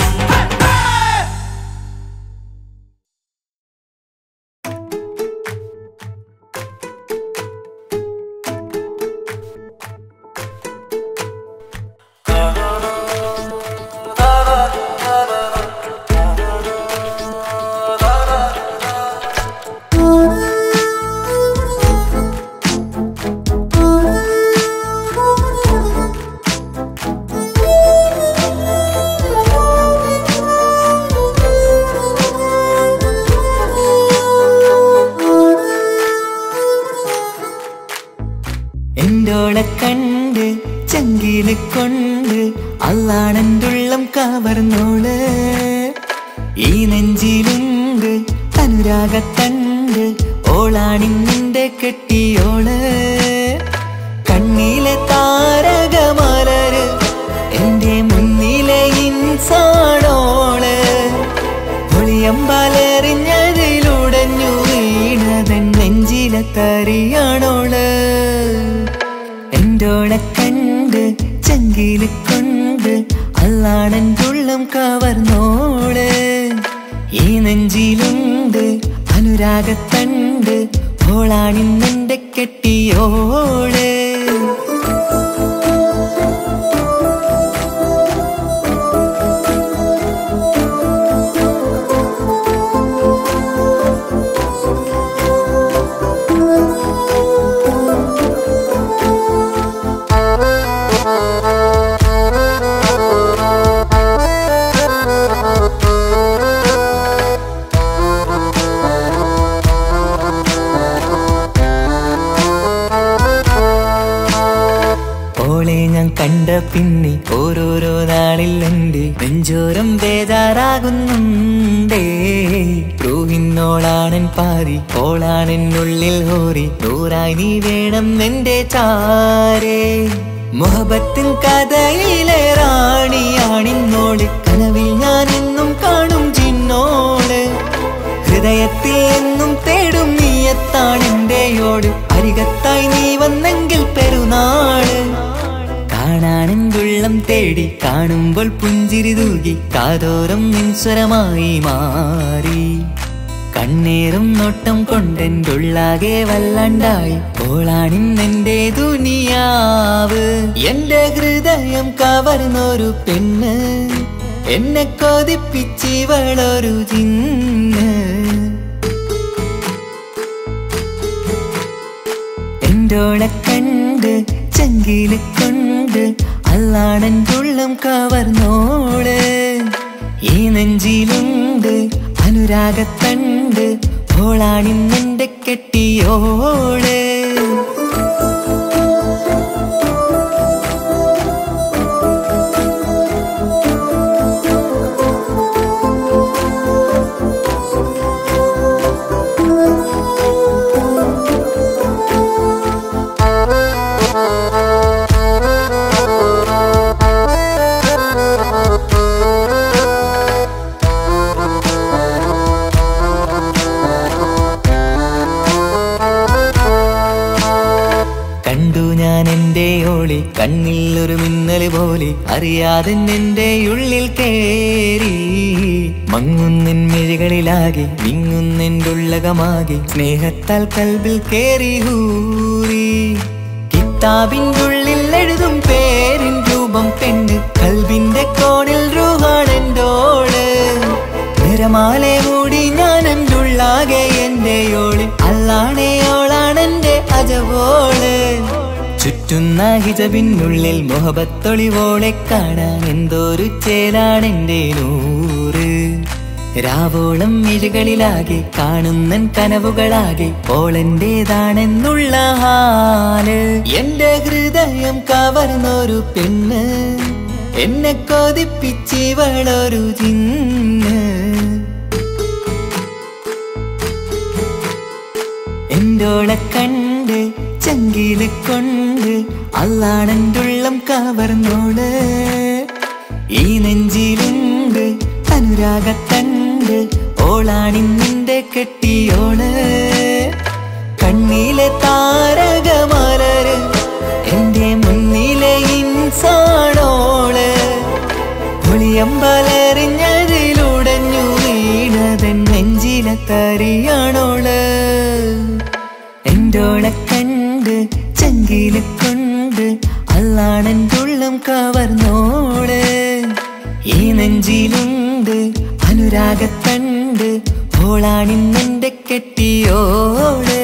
എന്തോളെ കണ്ട് ചങ്കില് കൊണ്ട് അള്ളാണെന്തുള്ളം കവർന്നോള് ഈ നെഞ്ചിലുണ്ട് അനുരാഗത്തണ്ട് ഓളാണിന്നിന്റെ കെട്ടിയോള് കണ്ണിലെ താരകമലര് എന്റെ മുന്നിലെ ഇൻസാണോള് ഒളിയമ്പാലെറിഞ്ഞതിലുടഞ്ഞു വീണതൻ നെഞ്ചിലെ തറിയാണോള് എന്തോളെ കണ്ട് ചങ്കില് കൊണ്ട് അള്ളാണൻ തുള്ളം കവർന്നോള് ഈ നെഞ്ചിലുണ്ട് അനുരാഗത്തണ്ട് ഓളാണിന്നെന്റെ കെട്ടിയോള് ഓളെ ഞാൻ കണ്ട പിന്നെ ഓരോരോ നാളിൽ എന്റെ നെഞ്ചോരം ബേജാറാകുന്നുണ്ടേ റൂഹിന്നോളാണൻ പാതി ഓളാണെന്നുള്ളിൽ ഹോറി നൂറായി നീ വേണം എന്റെ ചാരേ മുഹബത്തിൻ കഥയിലെ റാണിയാണിന്നോട് കനവിൽ ഞാൻ എന്നും കാണും ചിന്നോട് ഹൃദയത്തിൽ എന്നും തേടും നീയത്താണെന്റെയോട് അരികത്തായി നീ വന്നെങ്കിൽ പെരുന്നാള് കാണാനെന്തുള്ളം തേടി കാണുമ്പോൾ പുഞ്ചിരി തൂകി കാതോരം നിൻസ്വരമായി മാറി കണ്ണേറും നോട്ടം കൊണ്ടെന്തുള്ളാകെ വല്ലാണ്ടായി ഓളാണിന്നെന്റെ ദുനിയാവ് എന്റെ ഹൃദയം കവർന്നൊരു പെണ്ണ് എന്നെ കൊതിപ്പിച്ചിവളൊരു ചിന്ന് എന്തോളെ കണ്ട് ചങ്കില് കൊണ്ട് അല്ലാടൻ തുള്ളം കവർന്നോള് ഈ നെഞ്ചിലുണ്ട് അനുരാഗത്തണ്ട് ഓളാണിന്നെന്റെ കെട്ടിയോള് കണ്ടു ഞാൻ എന്റെ ഓളി കണ്ണിൽ ഒരു മിന്നല് പോലെ അറിയാതെ എന്റെ ഉള്ളിൽ കേറി മങ്ങുന്നിൻ മിഴികളിലാകെ വിങ്ങുന്നെൻ്റെ ഉള്ളകമാകെ സ്നേഹത്താൽ കൽബിൽ കേറി ഹൂറി കിതാബിൻ്റെ ഉള്ളിൽ എഴുതും പേരിൻ രൂപം പെണ്ണ് കൽബിന്റെ കോണിൽ റൂഹാണെൻ്റോള് നിറമാലെ മൂടി ഞാൻ എൻ്റെ ഉള്ളാകെ എൻ്റെ ഓള് അല്ലാണേ ഓളാണെന്റെ അജവോള് ചുറ്റുന്ന ഹിജബിനുള്ളിൽ മുഹബത്തൊളിവോളെ കാണാൻ എന്തോരു ചേലാണെന്റെ നൂറ് രാവോളം മിഴികളിലാകെ കാണുന്നൻ കനവുകളാകെ ഓളെന്റേതാണെന്നുള്ള ഹാല് എന്റെ ഹൃദയം കവർന്നൊരു പെണ്ണ് എന്നെ കൊതിപ്പിച്ചിവളൊരു ചിന്ന് എന്തോളെ കണ്ട് ചങ്കില് കൊണ്ട് അല്ലാണെന്തുള്ളം കവർന്നോള് ഈ നെഞ്ചിലുണ്ട് അനുരാഗത്തണ്ട് ഓളാണിന്നിന്റെ കെട്ടിയോള് കണ്ണിലെ താരകമലര് എന്റെ മുന്നിലെ ഇൻസാണോള് ഒളിയമ്പലറിഞ്ഞതിലുടഞ്ഞു വീണതൻ നെഞ്ചിലെ തരിയാണോള് എന്തോളെ കണ്ട് ചങ്കില് കൊണ്ട് അല്ലാണൻ തുള്ളം കവർന്നോള് ഈ നെഞ്ചിലുണ്ട് അനുരാഗത്തണ്ട് ഓളാണിന്നെന്റെ കെട്ടിയോള്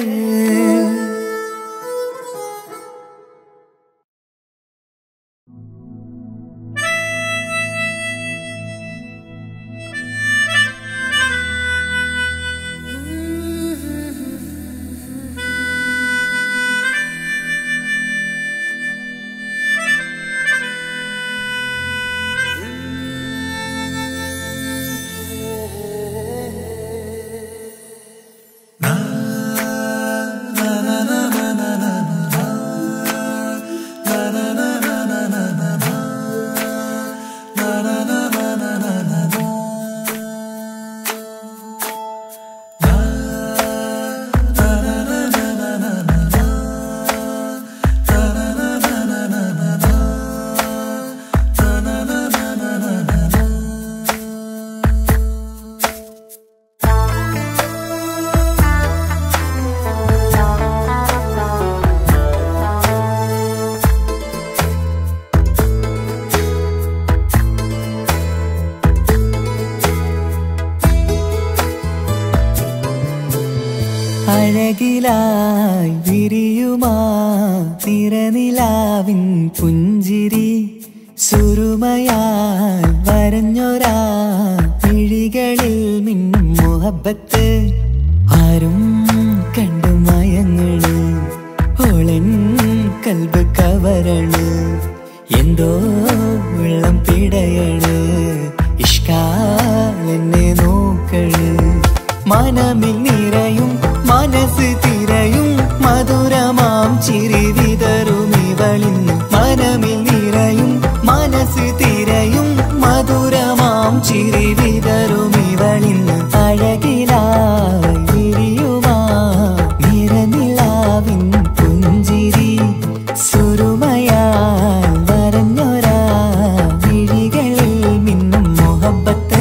അഴകിലായി വിരിയുമാ തിരനിലാവിൻ പുഞ്ചിരി സുരുമയാൽ വരഞ്ഞൊരാ പിഴികളിൽ മിന്നും മുഹബത്ത് ആരും കണ്ടു മയങ്ങള് ഓളൻ കൽബ് കവരണ് എന്തോ വെള്ളം പിടയണ് ഇഷ്കാൽ എന്നെ നോക്കള് മനമിൽ നിറയും മനസ്സ് തിരയും മധുരമാം ചിരി വിതറും ഇവളിന്ന് മനമിൽ നിറയും മനസ്സ് തിരയും മധുരമാം ചിരി വിതറും ഇവളിന്ന് അഴകിലായി വിരിയുമാ നിറനിലാവിൻ പുഞ്ചിരി സുരുമയാൽ വരഞ്ഞൊരാ വിഴികളിൽ മിന്നും മുഹബത്ത്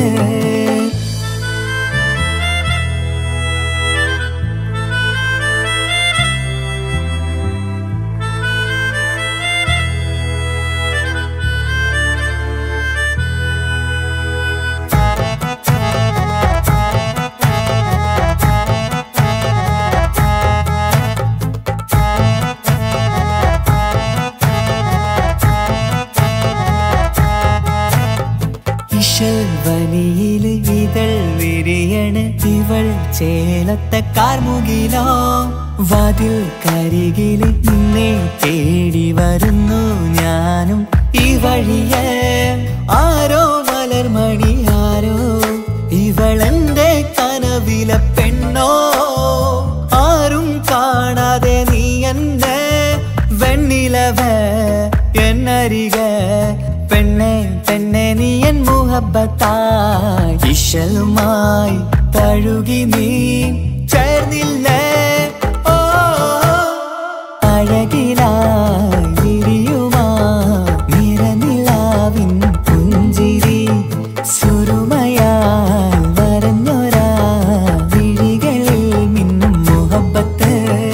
ഇഷൽവനിയില് ഇതൾ വിരിയണ് ഇവൾ ചേലത്തെ കാർമുകിലോ വാതിൽ കരികില് നിന്നെ തേടി വരുന്നു ഞാനും ഈ വഴിയെ ആരോ മലർമണി ആരോ ഇവളെന്റെ കനവിലെ പെണ്ണോ ആരും കാണാതെ നീ എന്നെ വെണ്ണിലവ എന്നരിക പെണ്ണെ പെണ്ണെ നീ എൻ മുഹബത്തായി ഇശലുമായി തഴുകി നീ ചേർന്നില്ലേ ഓ അഴകിലായി വിരിയുമാ നിറനിലാവിൻ പുഞ്ചിരി സുരുമയാൽ വരഞ്ഞൊരാ വിഴികളിൽ മിന്നും മുഹബത്ത്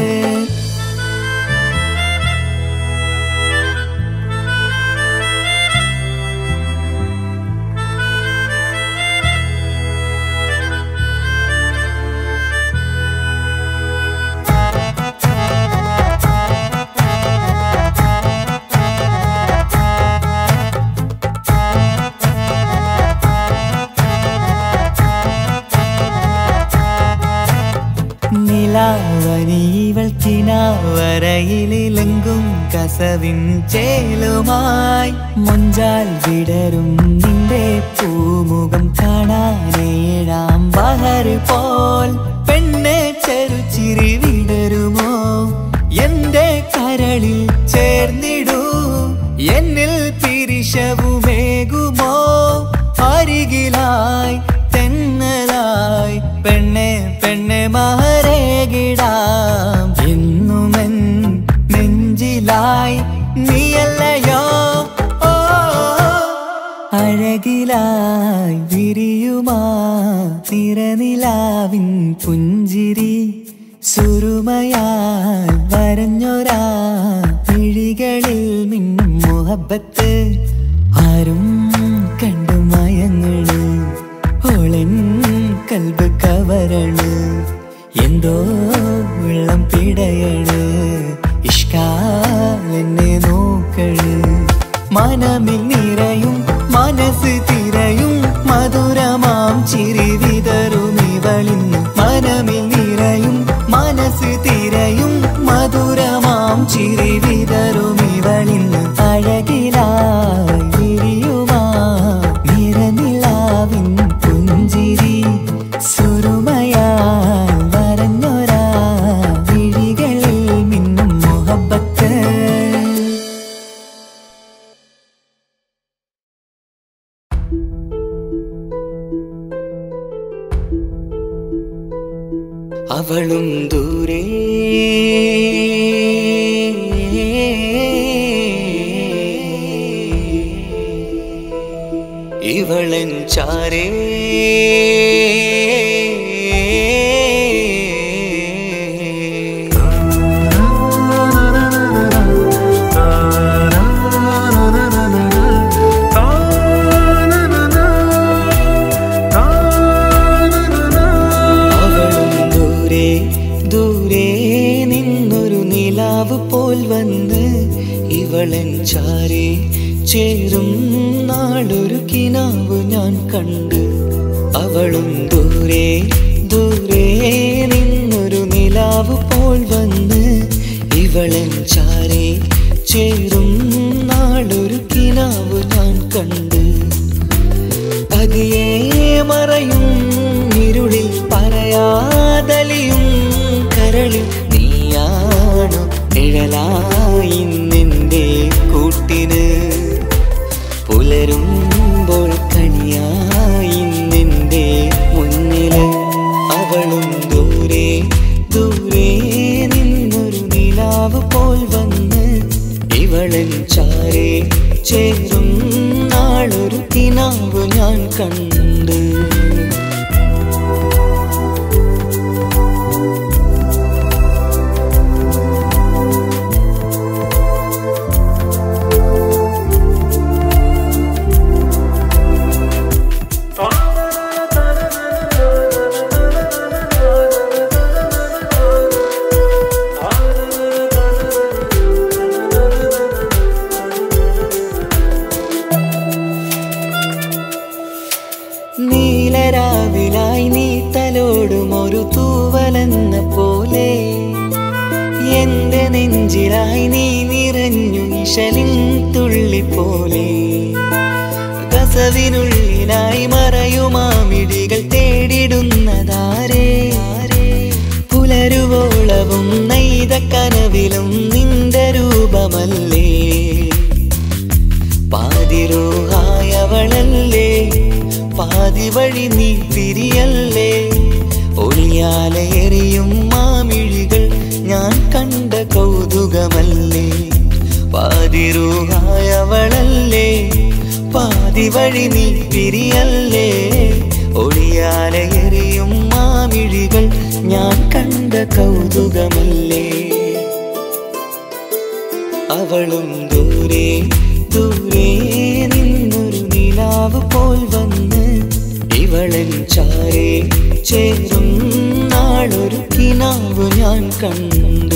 നിലാവനിവൾ കിനാവരയിലെങ്കും കസവിൻ ചേലുമായി മൊഞ്ചാൽ വിടരും നിന്റെ പൂമുഖം കാണാനേഴാം ബഹർ പോൽ പെണ്ണെ ചേ നല്ലൊരു ചിരി വിടരുമോ എന്റെ കരളിൽ ചേർന്നിടൂ എന്നിൽ പിരിശവുമേകുമോ അരികിലായി തെന്നലായി പെണ്ണെ പെണ്ണെ മഹരേകിടാം എന്നുമെൻ നെഞ്ചിലായി നീയല്ലയോ ഓ അഴകിലായി വിരിയുമാ തിരനിലാവിൻ പുഞ്ചിരി സുരുമയാൽ വരഞ്ഞൊരാ വിഴികളിൽ മിന്നും മുഹബത്ത് ആരും കണ്ടു മയങ്ങള് ഓളൻ കൽബ് കവരണ് എന്തോ വെള്ളം പിടയണ് ഇഷ്കാൽ എന്നെ നോക്കള് മനമിൽ നിറയും മനസ്സ് തിരയും മധുരമാം ചിരി വിതറും ഇവളിന്ന് മനമിൽ നിറയും മനസ്സ് തിരയും മധുരമാം ചിരി വിതറും ഇവളിന്ന് അഴകിലായി വിരിയുമാ നിറനിലാവിൻ പുഞ്ചിരി സുരുമയാൽ വരഞ്ഞൊരാ വിഴികളിൽ മിന്നും മുഹബത്ത് അവളും ദൂരെ ഇവളൻ ചാരേ അവളും ദൂരെ ദൂരെ നിന്നൊരു നിലാവ് പോൽ വന്ന് ഇവളൻ ചാരി ചേരും നാളൊരു കിനാവ് ഞാൻ കണ്ട് അവളും ദൂരെ ദൂരെ നിന്നൊരു നിലാവ് പോൽ വന്ന് ഇവളൻ ചാരി ചേരും നാളൊരു കിനാവ് ഞാൻ കണ്ട് പതിയെ മറയും ഇരുളിൽ പറയാതലിയും കരളിൽ നീയാണു നിഴലായി നിന്റെ കൂട്ടിന് പുലരുമ്പോൾ കണിയായി നിന്റെ മുന്നില് അവളും ദൂരെ ദൂരെ നിന്നൊരു നിലാവ് പോൽ വന്ന് ഇവളൻ ചാരേ ചേരും നാളൊരു കിനാവ് ഞാൻ കണ്ട് നീലരാവിലായി നീ തലോടും ഒരു തൂവലെന്ന പോലെ എന്റെ നെഞ്ചിലായി നീ നിറഞ്ഞു ഇശലിൻ തുള്ളി പോലെ കസവിനുള്ളിലായി മറയുമാമിടികൾ തേടിടുന്നതാരേ പുലരുവോളവും നെയ്ത കനവിലും നിന്റെ രൂപമല്ലേ പാതിരോഹായവളല്ലേ പാതി വഴി നീ തിരിയല്ലേ ഒളിയാലെ എറിയും മാമിഴികൾ ഞാൻ കണ്ട കൗതുകമല്ലേ പാതിരൂഹായവളല്ലേ പാതി വഴി നീ തിരിയല്ലേ ഒളിയാലെ എറിയും മാമിഴികൾ ഞാൻ കണ്ട കൗതുകമല്ലേ അവളും ദൂരെ ദൂരെ നിന്നൊരു നിലാവ് പോൽ വന്ന് ഇവളൻ ചാരേ ചേരും നാളൊരു കിനാവ് ഞാൻ കണ്ട്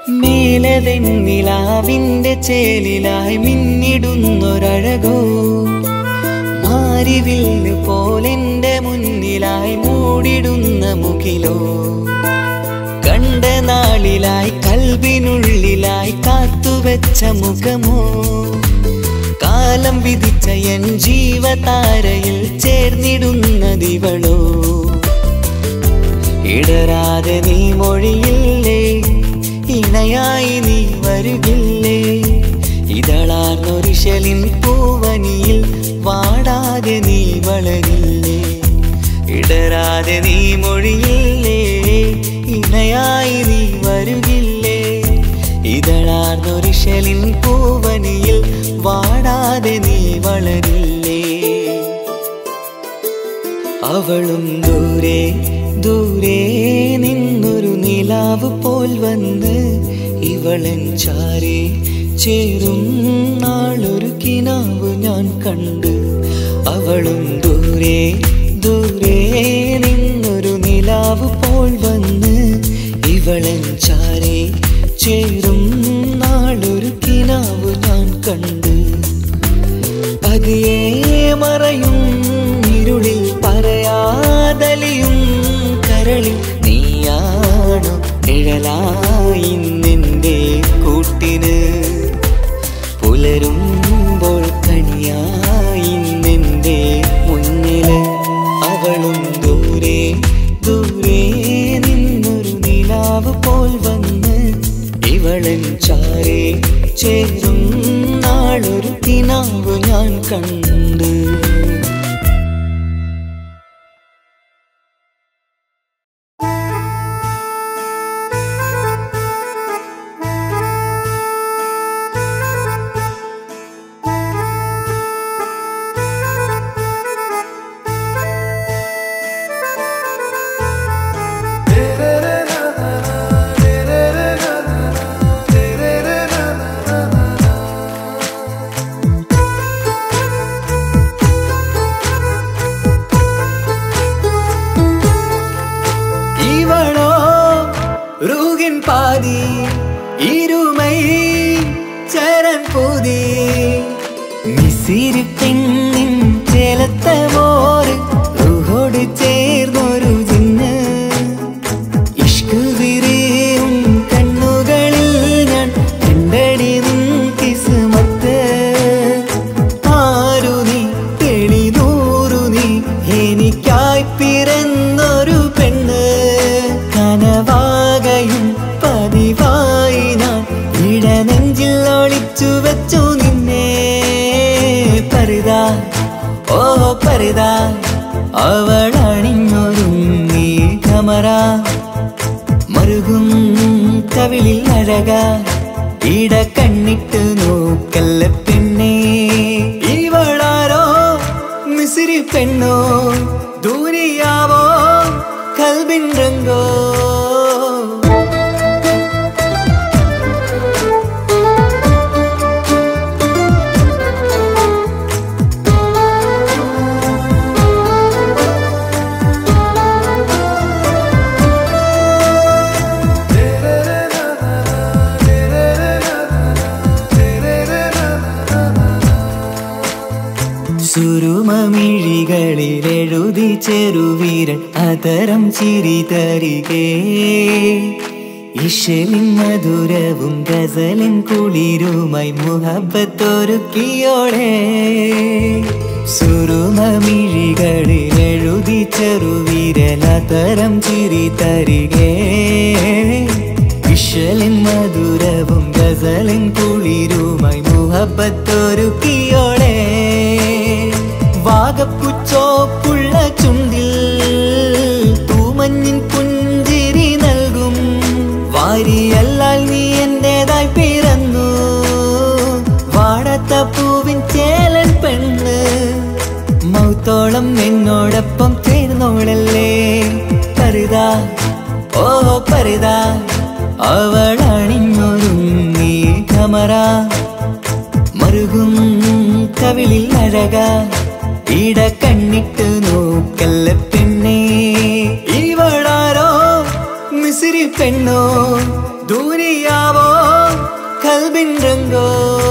മേലതെന്നിലാവിന്റെ ചേലിലായി മിന്നിടുന്നൊരഴകോ മാരിവില്ല് പോലെന്റെ മുന്നിലായി മൂടിടുന്ന മുകിലോ കണ്ട നാളിലായി കൽവിനുള്ളിലായി കാത്തുവെച്ച മുഖമോ കാലം വിധിച്ച എൻ ജീവതാരയിൽ ചേർന്നിടുന്നതിവളോ ഇടരാതെ നീ മൊഴിയില്ലേ ഇണയായി നീ വരുകില്ലേ ഇതളാർന്നൊരിശലിൻ പൂവനിയിൽ വാടാതെ നീ വളരില്ലേ ഇടരാതെ നീ മൊഴിയില്ലേ ഇണയായി നീ വരുകില്ലേ ഇതളാർന്നൊരിശലിൻ പൂവനിയിൽ വാടാതെ നീ വളരില്ലേ അവളും ദൂരെ ദൂരെ നിന്നൊരു നിലാവ് പോൽ വന്ന് ഇവളൻ ചാരെ ചേരും നാളൊരു കിനാവ് ഞാൻ കണ്ട് അവളും ദൂരെ ദൂരെ നിന്നൊരു നിലാവ് പോൽ വന്ന് ഇവളൻ ചാരെ ചേരും നാളൊരു കിനാവ് ഞാൻ കണ്ട് പതിയെ മറയും ഇരുളിൽ പറയാതലിയും കരളിൽ നീയാണു നിഴലായി നിന്റെ കൂട്ടിന് പുലരുമ്പോൾ കണിയായി നിന്റെ മുന്നില് അവളും ദൂരെ ദൂരെ നിന്നൊരു നിലാവ് പോൽ വന്ന് ഇവളൻ ചാരെ ചേരും നാളൊരു കിനാവ് ഞാൻ കണ്ട് இவளோ ரூகின் பாதி இருமை ചരൻ പൂതി മിസിരി പെണ്ണിൻ ചേലത്ത മോറ് റൂഹോട് ചേർന്നൊരു ജിന്ന് ഇഷ്ക് വിരിയും കണ്ണുകളിൽ ഞാൻ കണ്ടടി നിൻ കിസ്മത്ത് ആരു നീ തെളിനൂറു നീ എനിക്കായി പിറന്നൊരു പെണ്ണ് കനവാകയും പതിവായി ഞാൻ ഇടനെഞ്ചിൽ ഒളിച്ചു വെച്ചു നിന്നെ പരിതാ ഓ പരിതാ അവളണിഞ്ഞൊരുങ്ങി കമറ മറുകും കവിളിൽ അഴക ഇട കണ്ണിട്ട് നോക്കല്ല പെണ്ണേ ഇവളാരോ മിസിരി പെണ്ണോ ദൂരിയാവോ കൽബിൻ രംഗോ സുരുമമിഴികളിൽ എഴുതി ചെറുവീരൻ അതരം ചിരി തരികേ ഇഷലിൻ മധുരവും ഗസലിൻ കുളിരുമായി മുഹബത്തൊരുക്കിയോടെ സുരുമമിഴികളിൽ എഴുതി ചെറുവീരൻ അതരം ചിരി തരികേ ഇഷലിൻ മധുരവും ഗസലിൻ കുളിരുമായി മുഹബത്തൊരുക്കിയോടെ വാഗപ്പുച്ചോപ്പുള്ള ചുണ്ടിൽ തൂമഞ്ഞിൻ പുഞ്ചിരി നൽകും വാരിയല്ലാൽ നീ എന്റേതായി പിറന്നു വാടത്ത പൂവിൻ ചേലൻ പെണ്ണ് മൗത്തോളം എന്നോടൊപ്പം ചേർന്നോളല്ലേ കരുതാ ഓ കരുതാ അവളണിഞ്ഞൊരുങ്ങി കമറ മറുകും കവിളിൽ അഴക ഇട കണ്ണിട്ട് നോക്കല്ല പെണ്ണേ ഇവളാരോ മിസിരി പെണ്ണോ ദൂരിയ ദൂരിയാവോ കൽബിൻ രംഗോ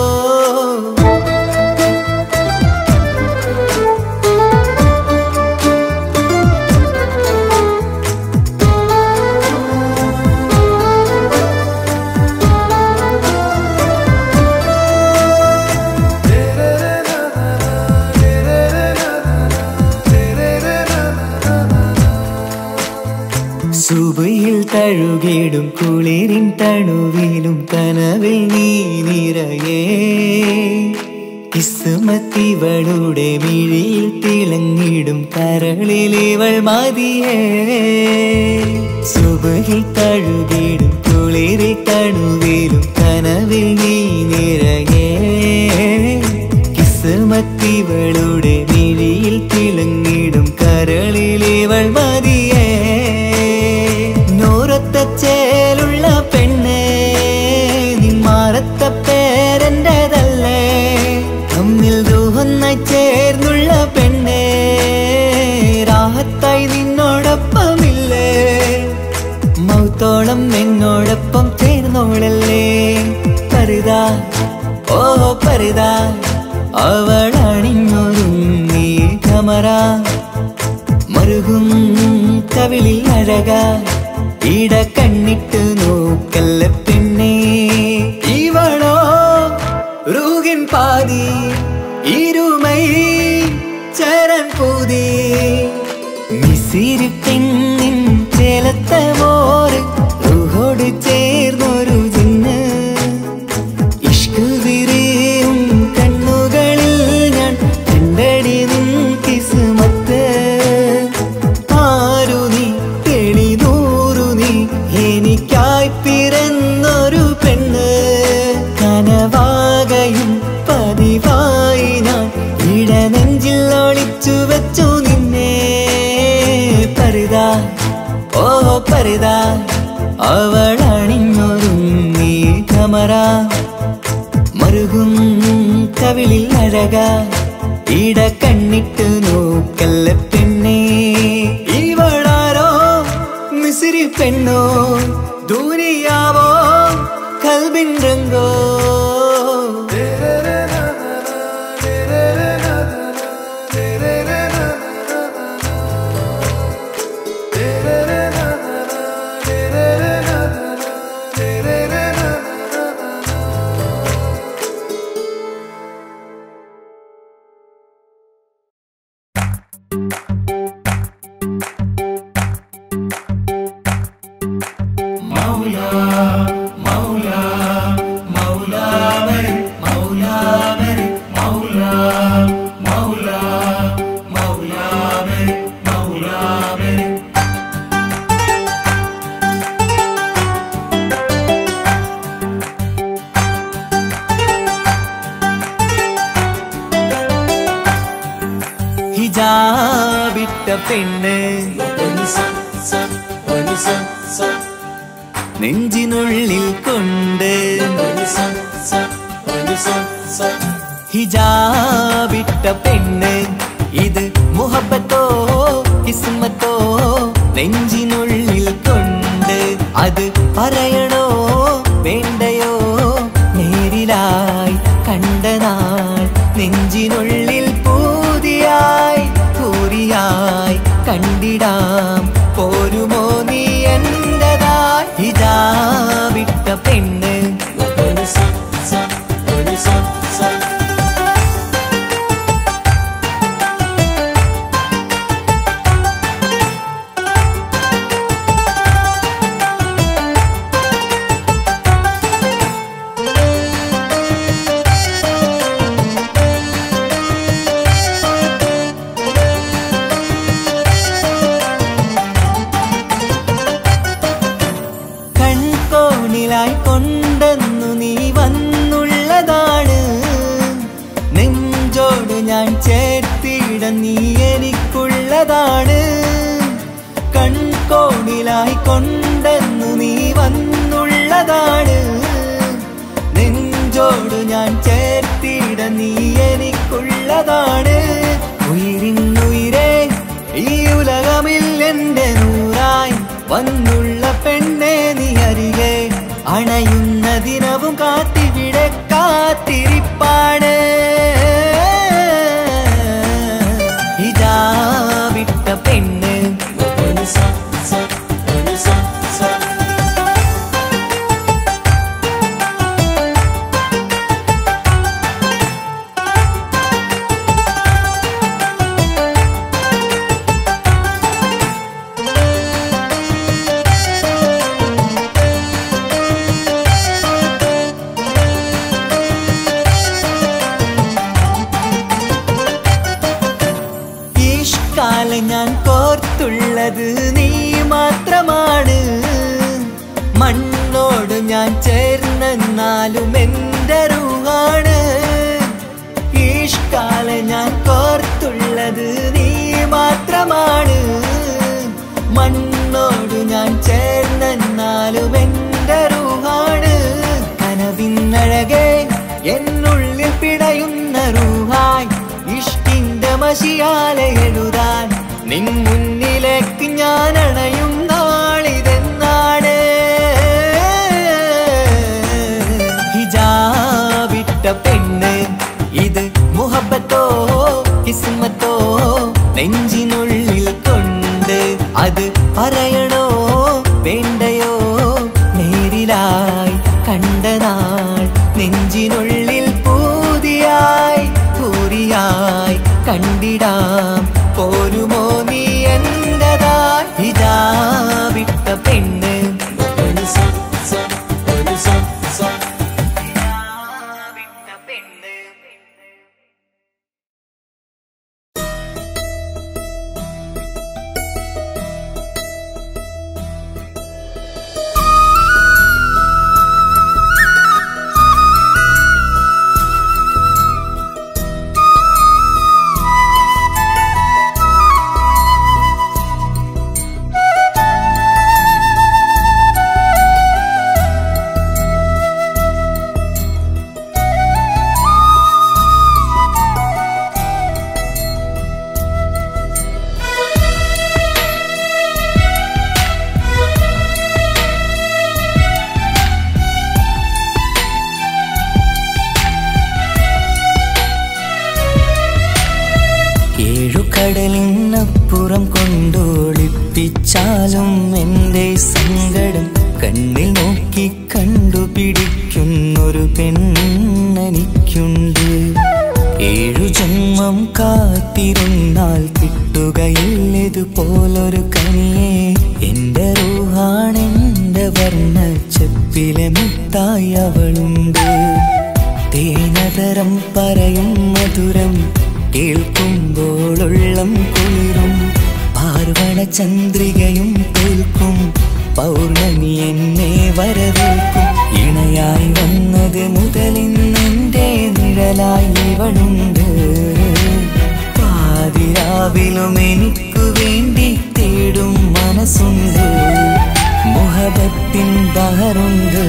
സുബയിൽ തഴുകിടും കുളിരിൻ തണുവിലും കനവിൽ നീ നിറയേ കിസ്മത്തിവളുടെ മിഴിയിൽ തിളങ്ങിടും കരളിലിവൾ മതിയേ സുബയിൽ തഴുകിടും കുളിരിൽ തണുവിലും കനവിൽ നീ നിറയേ കിസ്മത്തിവളുടെ മിഴിയിൽ തിളങ്ങിടും കരളിലിവൾ മതിയേ നൂറത്ത ചേലുള്ള പെണ്ണ് നിന്മാറത്ത പേരെൻ്റെതല്ലേ തമ്മിൽ ദൂഹൊന്നായി ചേർന്നുള്ള പെണ്ണ് രാഹത്തായി നിന്നോടൊപ്പമില്ലേ മൗത്തോളം എന്നോടൊപ്പം ചേർന്നോളല്ലേ പരിതാ ഓ പരിതാ അവളണിഞ്ഞൊരുങ്ങി കമറ മറുകും കവിളിൽ അഴക ഇട കണ്ണിട്ട് നോക്കല്ല പെണ്ണേ ഇവളോ റൂകിൻ പാതി ഇരുമൈ ചരൻ പൂതി മിസിരി പെണ്ണിൻ ചേലത്ത മോറ് റൂഹോട് ചേർന്നൊരു ജിന്ന് ഇഷ്ക് വിരിയും കണ്ണുകളിൽ ഞാൻ കണ്ടടി നിൻ കിസ്മത്ത് ആരു നീ തെളി നൂറു നീ എനിക്കായി പിറന്നൊരു പെണ്ണ് കനവാകയും പതിവായി ഞാൻ ഇടനെഞ്ചിൽ ഒളിച്ചു വെച്ചു നിന്നെ പരിതാ ഓ പരിതാ അവളണിഞ്ഞൊരുങ്ങി കമറ മറുകും കവിളിൽ അഴക ഇട കണ്ണിട്ട് നോക്കല്ല പെണ്ണേ ഇവളാരോ മിസിരി പെണ്ണോ ദൂരിയാവോ കൽബിൻ രംഗോ ഹിജാബിട്ട പെണ്ണ് നെഞ്ചിനുള്ളിൽ കൊണ്ട് ഹിജാബിട്ട പെണ്ണ് ഇത് മുഹബത്തോ കിസ്മത്തോ നെഞ്ചിനുള്ളിൽ കൊണ്ട് അത് പറയണോ വേണ്ടയോ നേരിലായി കണ്ട നാൾ നെഞ്ചിനുള്ളിൽ പൂതിയായി പൂരിയായി കണ്ടിടാം പോരുമോ നീ എന്റതായി ഇതാ വിട്ട പെണ്ണ് കൺകോണിലായി കൊണ്ടെന്നു നീ വന്നുള്ളതാണ് നെഞ്ചോട് ഞാൻ ചേർത്തിട നീ എനിക്കുള്ളതാണ് കൺകോണിലായി കൊണ്ടെന്നു നീ വന്നുള്ളതാണ് നെഞ്ചോട് ഞാൻ ചേർത്തിട നീ എനിക്കുള്ളതാണ് ഉയിരിന്നുയിരേ ഈ ഉലകമിൽ എന്റെ നൂറായി വന്നുള്ള പെണ്ണെ നീ അരികെ അണയുന്ന വരുന്ന ദിനവും കാത്തിവിടെ കാത്തിരിപ്പാണ് ഇതാ വിട്ട പെണ്ണ് ഈഷ്കാലം ഞാൻ കോർത്തുള്ളത് നീ മാത്രമാണ് മണ്ണോട് ഞാൻ ചേർന്നെന്നാലും എൻ്റെ റൂഹാണ് ഈഷ്കാലം ഞാൻ കോർത്തുള്ളത് നീ മാത്രമാണ് മണ്ണോട് ഞാൻ ചേർന്നെന്നാലും എൻ്റെ റൂഹാണ് കനവിന്നഴകെ എന്നുള്ളിൽ പിടയുന്ന റൂഹായി ഇഷ്കിന്റെ മഷിയാലെ എഴുതാൻ നിൻ മുന്നിലേക്ക് ഞാൻ അണയും നാളിതെന്നാണ് ഹിജാബിട്ട പെണ്ണ് ഇത് മുഹബത്തോ കിസ്മത്തോ നെഞ്ചിനുള്ളിൽ കൊണ്ട് അത് പറയണോ വേണ്ടയോ നേരിലായി കണ്ട നാൾ നെഞ്ചിനുള്ളിൽ പൂതിയായി പൂരിയായി കണ്ടിടാം പോരുമോ നീ എന്റതായി ഇതാ വിട്ട പെണ്ണ് വിട്ട പെണ്ണ് ഏഴുകടലിനപ്പുറം കൊണ്ടോളിപ്പിച്ചാലും എൻ്റെ സങ്കടം കണ്ണിൽ നോക്കി കണ്ടുപിടിക്കുന്നൊരു പെണ്ണെനിക്കുണ്ട് ഏഴു ജന്മം കാത്തിരുന്നാൽ കിട്ടുകയില്ലതുപോലൊരു കനിയെ എൻ്റെ റൂഹാണെൻ്റെ വർണ്ണച്ചപ്പിലെ മുത്തായി അവളുണ്ട് തേനതരം പറയും മധുരം കേൾക്കുമ്പോളുള്ളം കുളിരും പാർവണ ചന്ദ്രികയും തോൽക്കും പൗർണമി എന്നെ വരവേൽക്കും ഇണയായി വന്നത് മുതലിന്നെന്റെ നിഴലായി ഇവളുണ്ട് പാതിരാവിലും എനിക്കു വേണ്ടി തേടും മനസ്സുണ്ട് മുഹബത്തിൻ ബഹറുണ്ട്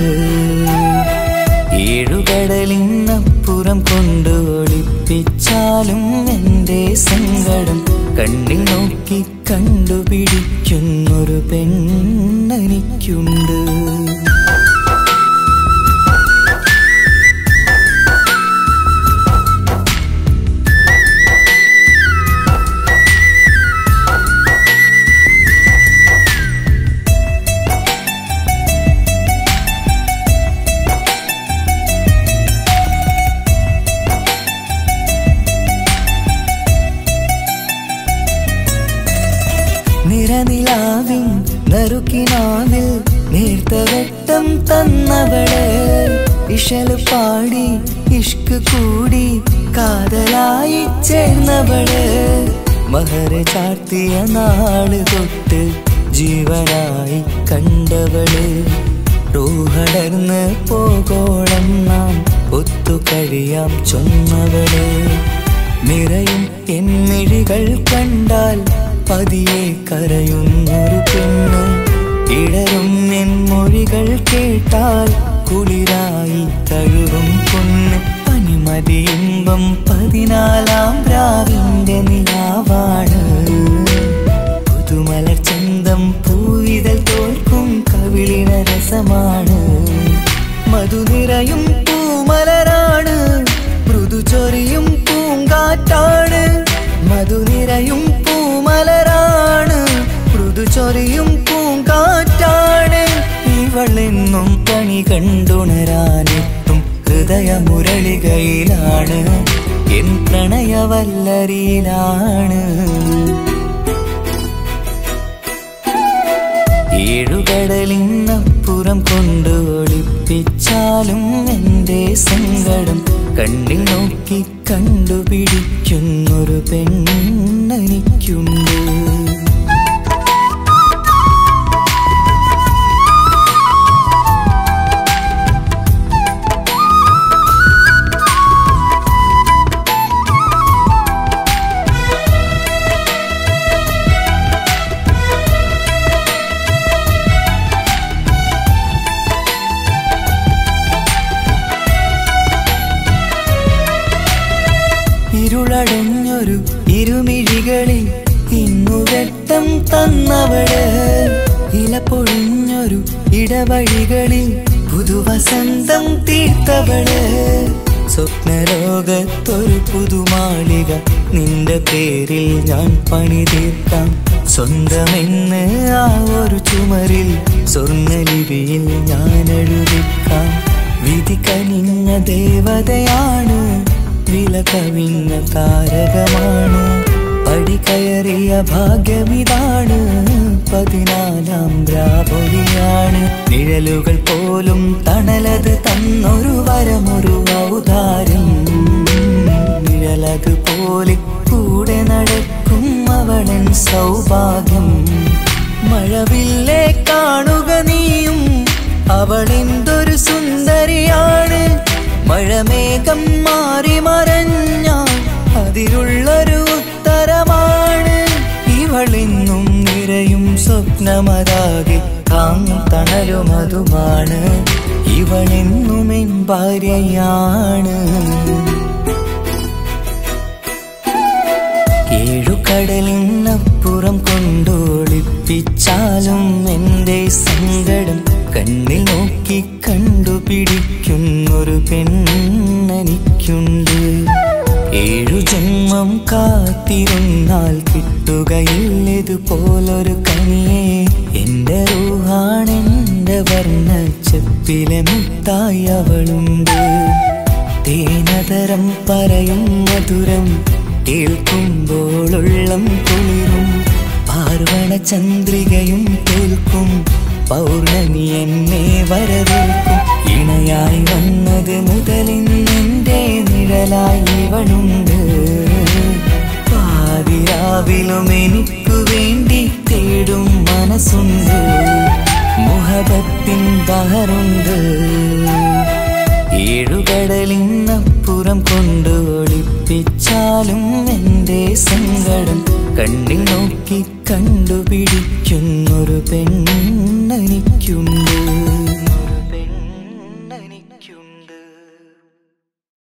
ഏഴുകടലിനപ്പുറം കൊണ്ട് ഒളിപ്പിച്ചാലും എൻ്റെ സങ്കടം കണ്ണിൽ നോക്കി കണ്ടുപിടിക്കുന്നൊരു പെണ്ണെനിക്കുണ്ട് നിറനിലാവിൻ നറുക്കിനാവിൽ നേർത്ത വെട്ടം തന്നവള് ഇഷല് പാടി ഇഷ്ക് കൂടി കാതലായി ചേർന്നവള് മഹര ചാർത്തിയ നാള് തൊട്ട് ജീവനായി കണ്ടവള് റൂഹടർന്ന് പോകോളം നാം ഒത്തു കഴിയാം ചൊന്നവള് നിറയും എന്നിഴികൾ കണ്ടാൽ പതിയെ കരയുന്നൊരു പെണ്ണ് ഇടറും എൻ മൊഴികൾ കേട്ടാൽ കുളിരായി തഴുകും പൊന്ന് പനിമതി ഇമ്പം പതിനാലാം രാവിന്റെ നിലാവാണ് പുതുമലർ ചന്തം പൂവിതൽ തോൽക്കും കവിളിന രസമാണ് മധു മധു നിറയും പൂമലരാണ് മൃദു ചൊരിയും പൂങ്കാറ്റാണ് മധു നിറയും പൂമലരാണ് മൃദു ചൊരിയും പൂങ്കാറ്റാണ് ഇവളെന്നും കണി കണ്ടുണരാനെത്തും ഹൃദയമുരളികയിലാണ് എൻ പ്രണയവല്ലരിയിലാണ് ഏഴുകടലിനപ്പുറം കൊണ്ട് ഒളിപ്പിച്ചാലും എൻ്റെ സങ്കടം കണ്ണിൽ നോക്കി കണ്ടുപിടിക്കുന്നൊരു പെണ്ണെനിക്കുണ്ട് ഇരുളടഞ്ഞൊരു ഇരുമിഴികളിൽ ഇന്നു വെട്ടം തന്നവള് ഇല പൊഴിഞ്ഞൊരു ഇടവഴികളിൽ പുതുവസന്തം തീർത്തവള് സ്വപ്നലോകത്തൊരു പുതുമാളിക നിന്റെ പേരിൽ ഞാൻ പണി തീർക്കാം സ്വന്തമെന്ന് ആ ഒരു ചുമരിൽ സ്വർണ്ണലിപിയിൽ ഞാൻ എഴുതിക്കാം വിധി കനിഞ്ഞ ദേവതയാണ് വില കവിഞ്ഞ താരകമാണ് പടി കയറിയ ഭാഗ്യമിതാണ് പതിനാലാം ദ്രാപൊലിയാണ് നിഴലുകൾ പോലും തണലത് തന്നൊരു വരമൊരു ഔദാരം നിഴലത് പോലെ കൂടെ നടക്കും അവളൻ സൗഭാഗ്യം മഴവില്ലേ കാണുക നീയും അവളെന്തൊരു സുന്ദരിയാണ് മഴമേഘം മാറി മറഞ്ഞാൽ അതിലുള്ളൊരു ഉത്തരമാണ് ഇവളെന്നും നിറയും സ്വപ്നമതാകെ താങ്ങും തണലും അതുമാണ് ഇവളെന്നും എൻ ഭാര്യയാണ് ഏഴുകടലിനപ്പുറം കൊണ്ടോളിപ്പിച്ചാലും എൻ്റെ സങ്കടം കണ്ണിൽ നോക്കി കണ്ടുപിടിക്കുന്നൊരു പെണ്ണെനിക്കുണ്ട് ഏഴു ജന്മം കാത്തിരുന്നാൽ കിട്ടുകയില്ലതുപോലൊരു കനിയെ എൻ്റെ റൂഹാണെൻ്റെ വർണ്ണച്ചപ്പിലെ മുത്തായി അവളുണ്ട് തേനതരം പറയും മധുരം കേൾക്കുമ്പോളുള്ളം കുളിരും പാർവണ ചന്ദ്രികയും കേൾക്കും പൗർണമി എന്നെ വരവേൽക്കും ഇണയായി വന്നത് മുതലിന്നെൻ്റെ നിഴലായി ഇവളുണ്ട് പാതിരാവിലും എനിക്കു വേണ്ടി തേടും മനസ്സുണ്ട് മുഹബത്തിൻ ബഹറുണ്ട് ഏഴുകടലിനപ്പുറം കൊണ്ട് ഒളിപ്പിച്ചാലും എൻ്റെ സങ്കടം കണ്ണിൽ നോക്കി കണ്ടുപിടിക്കുന്നൊരു പെണ്ണെനിക്കുണ്ട്